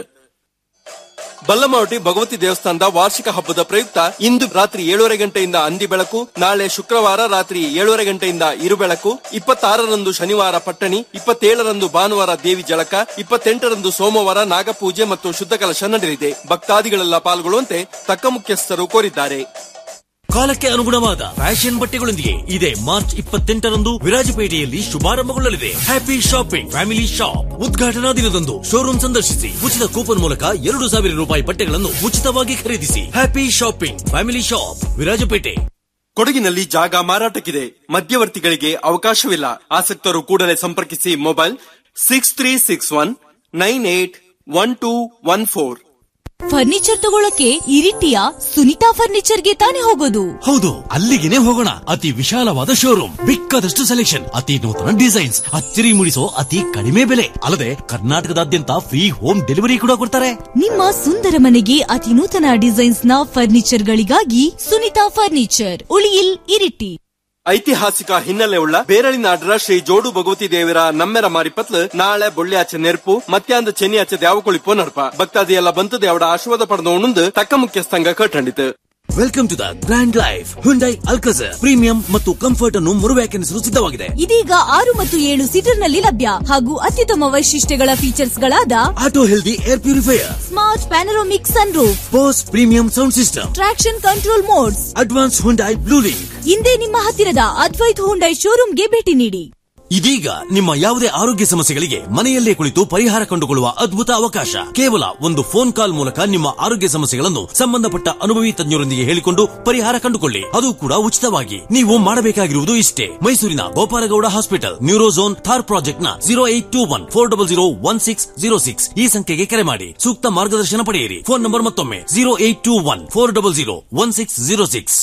ಬಲ್ಲಮಾವಟಿ ಭಗವತಿ ದೇವಸ್ಥಾನದ ವಾರ್ಷಿಕ ಹಬ್ಬದ ಪ್ರಯುಕ್ತ ಇಂದು ರಾತ್ರಿ ಏಳೂವರೆ ಗಂಟೆಯಿಂದ ಅಂದಿ ಬೆಳಕು ನಾಳೆ ಶುಕ್ರವಾರ ರಾತ್ರಿ ಏಳೂವರೆ ಗಂಟೆಯಿಂದ ಇರುಬೆಳಕು ಇಪ್ಪತ್ತಾರರಂದು ಶನಿವಾರ ಪಟ್ಟಣಿ ಇಪ್ಪತ್ತೇಳರಂದು ಭಾನುವಾರ ದೇವಿ ಜಳಕ ಇಪ್ಪತ್ತೆಂಟರಂದು ಸೋಮವಾರ ನಾಗಪೂಜೆ ಮತ್ತು ಶುದ್ಧ ಕಲಶ ನಡೆಯಲಿದೆ ಭಕ್ತಾದಿಗಳೆಲ್ಲ ಪಾಲ್ಗೊಳ್ಳುವಂತೆ ತಕ್ಕ ಮುಖ್ಯಸ್ಥರು ಕೋರಿದ್ದಾರೆ ಕಾಲಕ್ಕೆ ಅನುಗುಣವಾದ ಫ್ಯಾಷನ್ ಬಟ್ಟೆಗಳೊಂದಿಗೆ ಇದೆ ಮಾರ್ಚ್ ಇಪ್ಪತ್ತೆಂಟರಂದು ವಿರಾಜಪೇಟೆಯಲ್ಲಿ ಶುಭಾರಂಭಗೊಳ್ಳಲಿದೆ ಹ್ಯಾಪಿ ಶಾಪಿಂಗ್ ಫ್ಯಾಮಿಲಿ ಶಾಪ್ ಉದ್ಘಾಟನಾ ದಿನದಂದು ಶೋರೂಮ್ ಸಂದರ್ಶಿಸಿ ಉಚಿತ ಕೂಪನ್ ಮೂಲಕ ಎರಡು ಸಾವಿರ ರೂಪಾಯಿ ಬಟ್ಟೆಗಳನ್ನು ಉಚಿತವಾಗಿ ಖರೀದಿಸಿ happy shopping family shop Virajpet ಕೊಡಗಿನಲ್ಲಿ ಜಾಗ ಮಾರಾಟಕ್ಕಿದೆ ಮಧ್ಯವರ್ತಿಗಳಿಗೆ ಅವಕಾಶವಿಲ್ಲ ಆಸಕ್ತರು ಕೂಡಲೇ ಸಂಪರ್ಕಿಸಿ mobile six three six one nine eight one two one four furniture ತಗೊಳಕ್ಕೆ ಇರಿಟಿಯ ಸುನಿತಾ ಫರ್ನಿಚರ್ಗೆ ತಾನೇ ಹೋಗೋದು ಹೌದು ಅಲ್ಲಿಗೆನೆ ಹೋಗೋಣ ಅತಿ ವಿಶಾಲವಾದ ಶೋರೂಮ್ ಬೇಕಾದಷ್ಟು ಸೆಲೆಕ್ಷನ್ ಅತಿ ನೂತನ ಡಿಸೈನ್ಸ್ ಅಚ್ಚರಿ ಮೂಡಿಸೋ ಅತಿ ಕಡಿಮೆ ಬೆಲೆ ಅಲ್ಲದೆ ಕರ್ನಾಟಕದಾದ್ಯಂತ ಫ್ರೀ ಹೋಮ್ ಡೆಲಿವರಿ ಕೂಡ ಕೊಡ್ತಾರೆ ನಿಮ್ಮ ಸುಂದರ ಮನೆಗೆ ಅತಿ ನೂತನ ಡಿಸೈನ್ಸ್ ನ ಫರ್ನಿಚರ್ ಗಳಿಗಾಗಿ ಸುನಿತಾ ಫರ್ನಿಚರ್ ಉಳಿಯಿಲ್ ಇರಿಟಿ ಐತಿಹಾಸಿಕ ಹಿನ್ನೆಲೆ ಉಳ್ಳ ಬೇರಳಿನಾಡರ ಶ್ರೀ ಜೋಡು ಭಗವತಿ ದೇವರ ನಮ್ಮೆರ ಮಾರಿಪತ್ಲು ನಾಳೆ ಬೊಳ್ಳ್ಯಾಚೆ ನೆರ್ಪು ಮತ್ಯಾಂದ ಚೆನ್ನಿಯಾಚೆ ದ್ಯಾವಕೊಳಿಪೋ ನಡ್ಪ ಭಕ್ತಾದಿ ಎಲ್ಲ ಬಂತು ದೇವಡ ಆಶೀರ್ವಾದ ಪಡೆದವನುಂದು ತಕ್ಕ ಮುಖ್ಯಸ್ಥಂಗ ಕಟ್ಟಂಡಿತು welcome to the grand life Hyundai Alcazar premium ಮತ್ತು ಕಂಫರ್ಟ್ ಅನ್ನು ಮರುವ್ಯಾಖ್ಯಾನಿಸಲು ಸಿದ್ಧವಾಗಿದೆ ಇದೀಗ ಆರು ಮತ್ತು ಏಳು ಸೀಟರ್ ನಲ್ಲಿ ಲಭ್ಯ ಹಾಗೂ ಅತ್ಯುತ್ತಮ ವೈಶಿಷ್ಟ್ಯಗಳ ಫೀಚರ್ಸ್ ಗಳಾದ auto healthy air purifier smart panoramic sunroof Bose premium sound system traction control modes advanced Hyundai blue link ಇಂದೇ ನಿಮ್ಮ ಹತ್ತಿರದ ಅದ್ವೈತ್ ಹುಂಡೈ ಶೋರೂಮ್ಗೆ ಭೇಟಿ ನೀಡಿ ಇದೀಗ ನಿಮ್ಮ ಯಾವುದೇ ಆರೋಗ್ಯ ಸಮಸ್ಯೆಗಳಿಗೆ ಮನೆಯಲ್ಲೇ ಕುಳಿತು ಪರಿಹಾರ ಕಂಡುಕೊಳ್ಳುವ ಅದ್ಭುತ ಅವಕಾಶ ಕೇವಲ ಒಂದು ಫೋನ್ ಕಾಲ್ ಮೂಲಕ ನಿಮ್ಮ ಆರೋಗ್ಯ ಸಮಸ್ಯೆಗಳನ್ನು ಸಂಬಂಧಪಟ್ಟ ಅನುಭವಿ ತಜ್ಞರೊಂದಿಗೆ ಹೇಳಿಕೊಂಡು ಪರಿಹಾರ ಕಂಡುಕೊಳ್ಳಿ ಅದು ಕೂಡ ಉಚಿತವಾಗಿ ನೀವು ಮಾಡಬೇಕಾಗಿರುವುದು ಇಷ್ಟೇ ಮೈಸೂರಿನ Gopalagowda hospital neurozone Thor project ನ zero eight two one four double zero one six zero six ಈ ಸಂಖ್ಯೆಗೆ ಕರೆ ಮಾಡಿ ಸೂಕ್ತ ಮಾರ್ಗದರ್ಶನ ಪಡೆಯಿರಿ ಫೋನ್ ನಂಬರ್ ಮತ್ತೊಮ್ಮೆ zero eight two one four double zero one six zero six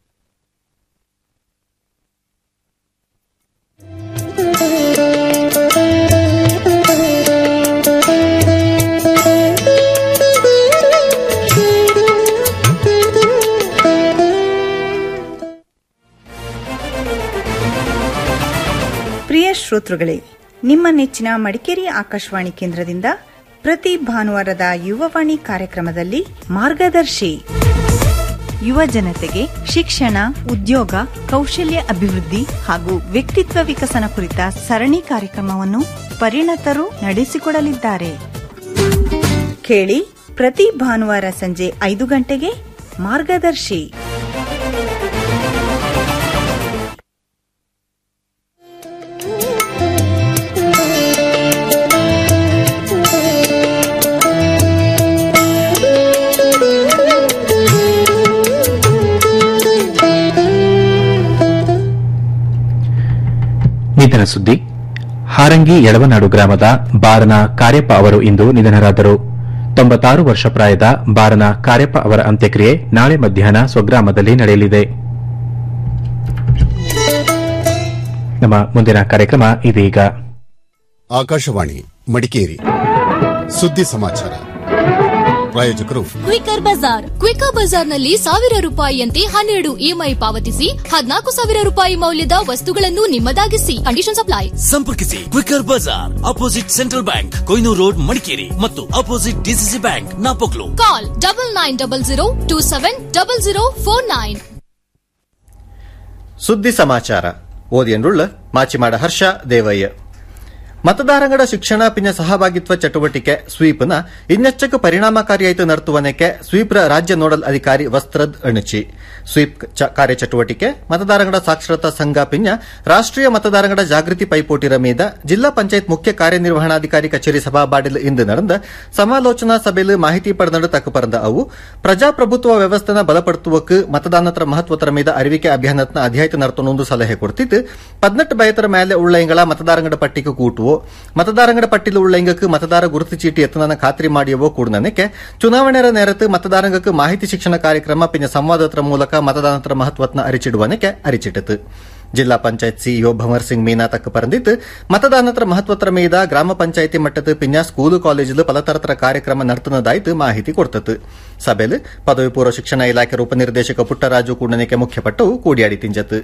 ಪ್ರಿಯ ಶ್ರೋತೃಗಳೇ ನಿಮ್ಮ ನೆಚ್ಚಿನ ಮಡಿಕೇರಿ ಆಕಾಶವಾಣಿ ಕೇಂದ್ರದಿಂದ ಪ್ರತಿ ಭಾನುವಾರದ ಯುವವಾಣಿ ಕಾರ್ಯಕ್ರಮದಲ್ಲಿ ಮಾರ್ಗದರ್ಶಿ ಯುವ ಜನತೆಗೆ ಶಿಕ್ಷಣ ಉದ್ಯೋಗ ಕೌಶಲ್ಯ ಅಭಿವೃದ್ಧಿ ಹಾಗೂ ವ್ಯಕ್ತಿತ್ವ ವಿಕಸನ ಕುರಿತ ಸರಣಿ ಕಾರ್ಯಕ್ರಮವನ್ನು ಪರಿಣತರು ನಡೆಸಿಕೊಡಲಿದ್ದಾರೆ ಕೇಳಿ ಪ್ರತಿ ಭಾನುವಾರ ಸಂಜೆ ಐದು ಗಂಟೆಗೆ ಮಾರ್ಗದರ್ಶಿ ನಿಧನ ಸುದ್ದಿ ಹಾರಂಗಿ ಯಳವನಾಡು ಗ್ರಾಮದ ಬಾರನ ಕಾರ್ಯಪ್ಪ ಅವರು ಇಂದು ನಿಧನರಾದರು ತೊಂಬತ್ತಾರು ವರ್ಷ ಪ್ರಾಯದ ಬಾರನ ಕಾರ್ಯಪ್ಪ ಅವರ ಅಂತ್ಯಕ್ರಿಯೆ ನಾಳೆ ಮಧ್ಯಾಹ್ನ ಸ್ವಗ್ರಾಮದಲ್ಲಿ ನಡೆಯಲಿದೆ ನಮ್ಮ ಮುಂದಿನ ಕಾರ್ಯಕ್ರಮ ಇದೀಗ ಆಕಾಶವಾಣಿ ಮಡಿಕೇರಿ ಸುದ್ದಿ ಸಮಾಚಾರ ಪ್ರಾಯೋಜಕರು ಕ್ವಿಕರ್ ಬಜಾರ್ ಕ್ವಿಕರ್ ಬಜಾರ್ನಲ್ಲಿ ಸಾವಿರ ರೂಪಾಯಿಯಂತೆ ಹನ್ನೆರಡು ಇಎಂಐ ಪಾವತಿಸಿ ಹದಿನಾಲ್ಕು ಸಾವಿರ ರೂಪಾಯಿ ಮೌಲ್ಯದ ವಸ್ತುಗಳನ್ನು ನಿಮ್ಮದಾಗಿಸಿ ಕಂಡೀಷನ್ ಅಪ್ಲೈ ಸಂಪರ್ಕಿಸಿ ಕ್ವಿಕರ್ ಬಜಾರ್ opposite central bank Koynur road Madikeri ಮತ್ತು opposite DCC bank Napoklu call double nine double zero two seven double zero four nine ಸುದ್ದಿ ಸಮಾಚಾರ ಓದಿಯನ್ರುಳ್ಳ ಮಾಚಿಮಾಡ ಹರ್ಷ ದೇವಯ್ಯ ಮತದಾರಗಳ ಶಿಕ್ಷಣ ಪಿನ ಸಹಭಾಗಿತ್ವ ಚಟುವಟಿಕೆ ಸ್ವೀಪ್ನ ಇನ್ನೆಚ್ಚಕ ಪರಿಣಾಮಕಾರಿಯಾಯಿತು ನರ್ತುವನೆಕ್ಕೆ ಸ್ವೀಪ್ರ ರಾಜ್ಯ ನೋಡಲ್ ಅಧಿಕಾರಿ ವಸ್ತ್ರದ್ ಅಣಚಿ ಸ್ವೀಪ್ ಚ- ಕಾರ್ಯಚಟುವಟಿಕೆ ಮತದಾರಗಳ ಸಾಕ್ಷರತಾ ಸಂಘ ಪಿಂಜ ರಾಷ್ಟ್ರೀಯ ಮತದಾರಗಳ ಜಾಗೃತಿ ಪೈಪೋಟಿರ ಮೀದ ಜಿಲ್ಲಾ ಪಂಚಾಯತ್ ಮುಖ್ಯ ಕಾರ್ಯನಿರ್ವಹಣಾಧಿಕಾರಿ ಕಚೇರಿ ಸಭಾಬಾಡಿಲ್ ಇಂದು ನಡೆದ ಸಮಾಲೋಚನಾ ಸಭೆಲ್ ಮಾಹಿತಿ ಪಡೆದು ತಕ್ಕ ಪರಂದ ಅವು ಪ್ರಜಾಪ್ರಭುತ್ವ ವ್ಯವಸ್ಥೆನ ಬಲಪಡುತ್ತುವಕ್ಕೆ ಮತದಾನತರ ಮಹತ್ವತರ ಮೀದ ಅರಿವಿಕೆ ಅಭಿಯಾನತ್ನ ಅಧ್ಯಾಯತ ನರ್ತನೊಂದು ಸಲಹೆ ಕೊಡ್ತಿದ್ದು ಪದ್ನೆಟ್ಟು ಬಯತರ ಮೇಲೆ ಉಳ್ಳಂಗಳ ಮತದಾರಗಳ ಪಟ್ಟಿಗೆ ಕೂಟುವೋ ಮತದಾರಗಳ ಪಟ್ಟಿಲು ಉಳ್ಳಂಗಕ್ಕೆ ಮತದಾರ ಗುರುತು ಚೀಟಿ ಎತ್ತನ ಖಾತ್ರಿ ಮಾಡಿಯವೋ ಕೂಡನಕ್ಕೆ ಚುನಾವಣೆರ ನೇರತ್ತು ಮತದಾರಂಗಕ್ಕೆ ಮಾಹಿತಿ ಶಿಕ್ಷಣ ಕಾರ್ಯಕ್ರಮ ಪಿನ್ನ ಸಂವಾದತರ ಮೂಲಕ ಮತದಾನತರ ಮಹತ್ವತ್ನ ಅರಿಚಿಡುವನಕ್ಕೆ ಅರಿಚಿಟ್ಟಿತು ಜಿಲ್ಲಾ ಪಂಚಾಯತ್ ಸಿಇಒ ಭಂವರ್ ಸಿಂಗ್ ಮೀನಾ ತಕ್ಕ ಪರಂದಿತ್ತು ಮತದಾನತ್ರ ಮಹತ್ವತ್ರ ಮೀದ ಗ್ರಾಮ ಪಂಚಾಯಿತಿ ಮಟ್ಟದ ಪಿನ್ಯಾ ಸ್ಕೂಲು ಕಾಲೇಜಿಲು ಪಲತರತರ ಕಾರ್ಯಕ್ರಮ ನರ್ತನದಾಯ್ತು ಮಾಹಿತಿ ಕೊಡ್ತತ್ತು ಸಭೆಲು ಪದವಿ ಪೂರ್ವ ಶಿಕ್ಷಣ ಇಲಾಖೆ ಉಪನಿರ್ದೇಶಕ ಪುಟ್ಟರಾಜು ಕೂಡನಿಕೆ ಮುಖ್ಯಪಟ್ಟವು ಕೂಡಿಯಾಡಿ ತಿಂಜತ್ತು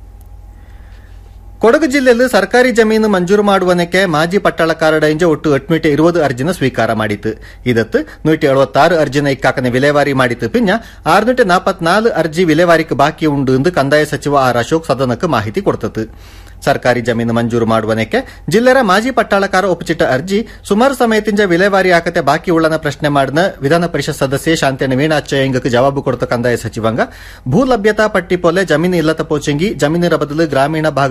ಕೊಡಗು ಜಿಲ್ಲೆಯಲ್ಲಿ ಸರ್ಕಾರಿ ಜಮೀನು ಮಂಜೂರು ಮಾಡುವನಕ್ಕೆ ಮಾಜಿ ಪಟ್ಟಾಳಕಾರಡಂಜ ಒಟ್ಟು ಎಟ್ಮಿಟೆ ಇರುವುದು ಅರ್ಜಿನ ಸ್ವೀಕಾರ ಮಾಡಿತು ಇದತ್ತು ನೂറ്റി ಎಳುವತ್ತಾರು ಅರ್ಜಿನ ಇಕ್ಕಾಕನೆ ವಿಲೇವಾರಿ ಮಾಡಿತು ಪಿನ್ನ ಆರ್ನೂറ്റി ನಾಲ್ಪತ್ನಾಲು ಅರ್ಜಿ ವಿಲೇವಾರಿக்கு ಬಾಕಿ ಉಂಡು ಎಂದು ಕಂದಾಯ ಸಚಿವ ಆರ್ ಅಶೋಕ್ ಸದನಕ್ಕೆ ಮಾಹಿತಿ ಕೊಡ್ತತ್ತು ಸರ್ಕಾರಿ ಜಮೀನು ಮಂಜೂರು ಮಾಡುವನಕ್ಕೆ ಜಿಲ್ಲೆರ ಮಾಜಿ ಪಟ್ಟಾಳಕಾರ ಒಪ್ಪಚಿಟ್ಟ ಅರ್ಜಿ ಸುಮಾರು ಸಮಯದಿಂದ ವಿಲೇವಾರಿ ಆಕತೆ ಬಾಕಿ ಉಳ್ಳನ ಪ್ರಶ್ನೆ ಮಾಡಿದ ವಿಧಾನ ಪರಿಷತ್ ಸದಸ್ಯೆ ಶಾಂತನ ವೀಣಾಚಯ್ಯಂಗಕ್ಕೆ ಜವಾಬು ಕೊಡ್ತ ಕಂದಾಯ ಸಚಿವಂಗ ಭೂ ಲಭ್ಯತಾ ಪಟ್ಟಿ ಪೊಲೆ ಜಮೀನು ಇಲ್ಲತ ಪೋಚಂಗಿ ಜಮೀನಿನ ಬದಲು ಗ್ರಾಮೀಣ ಭಾಗ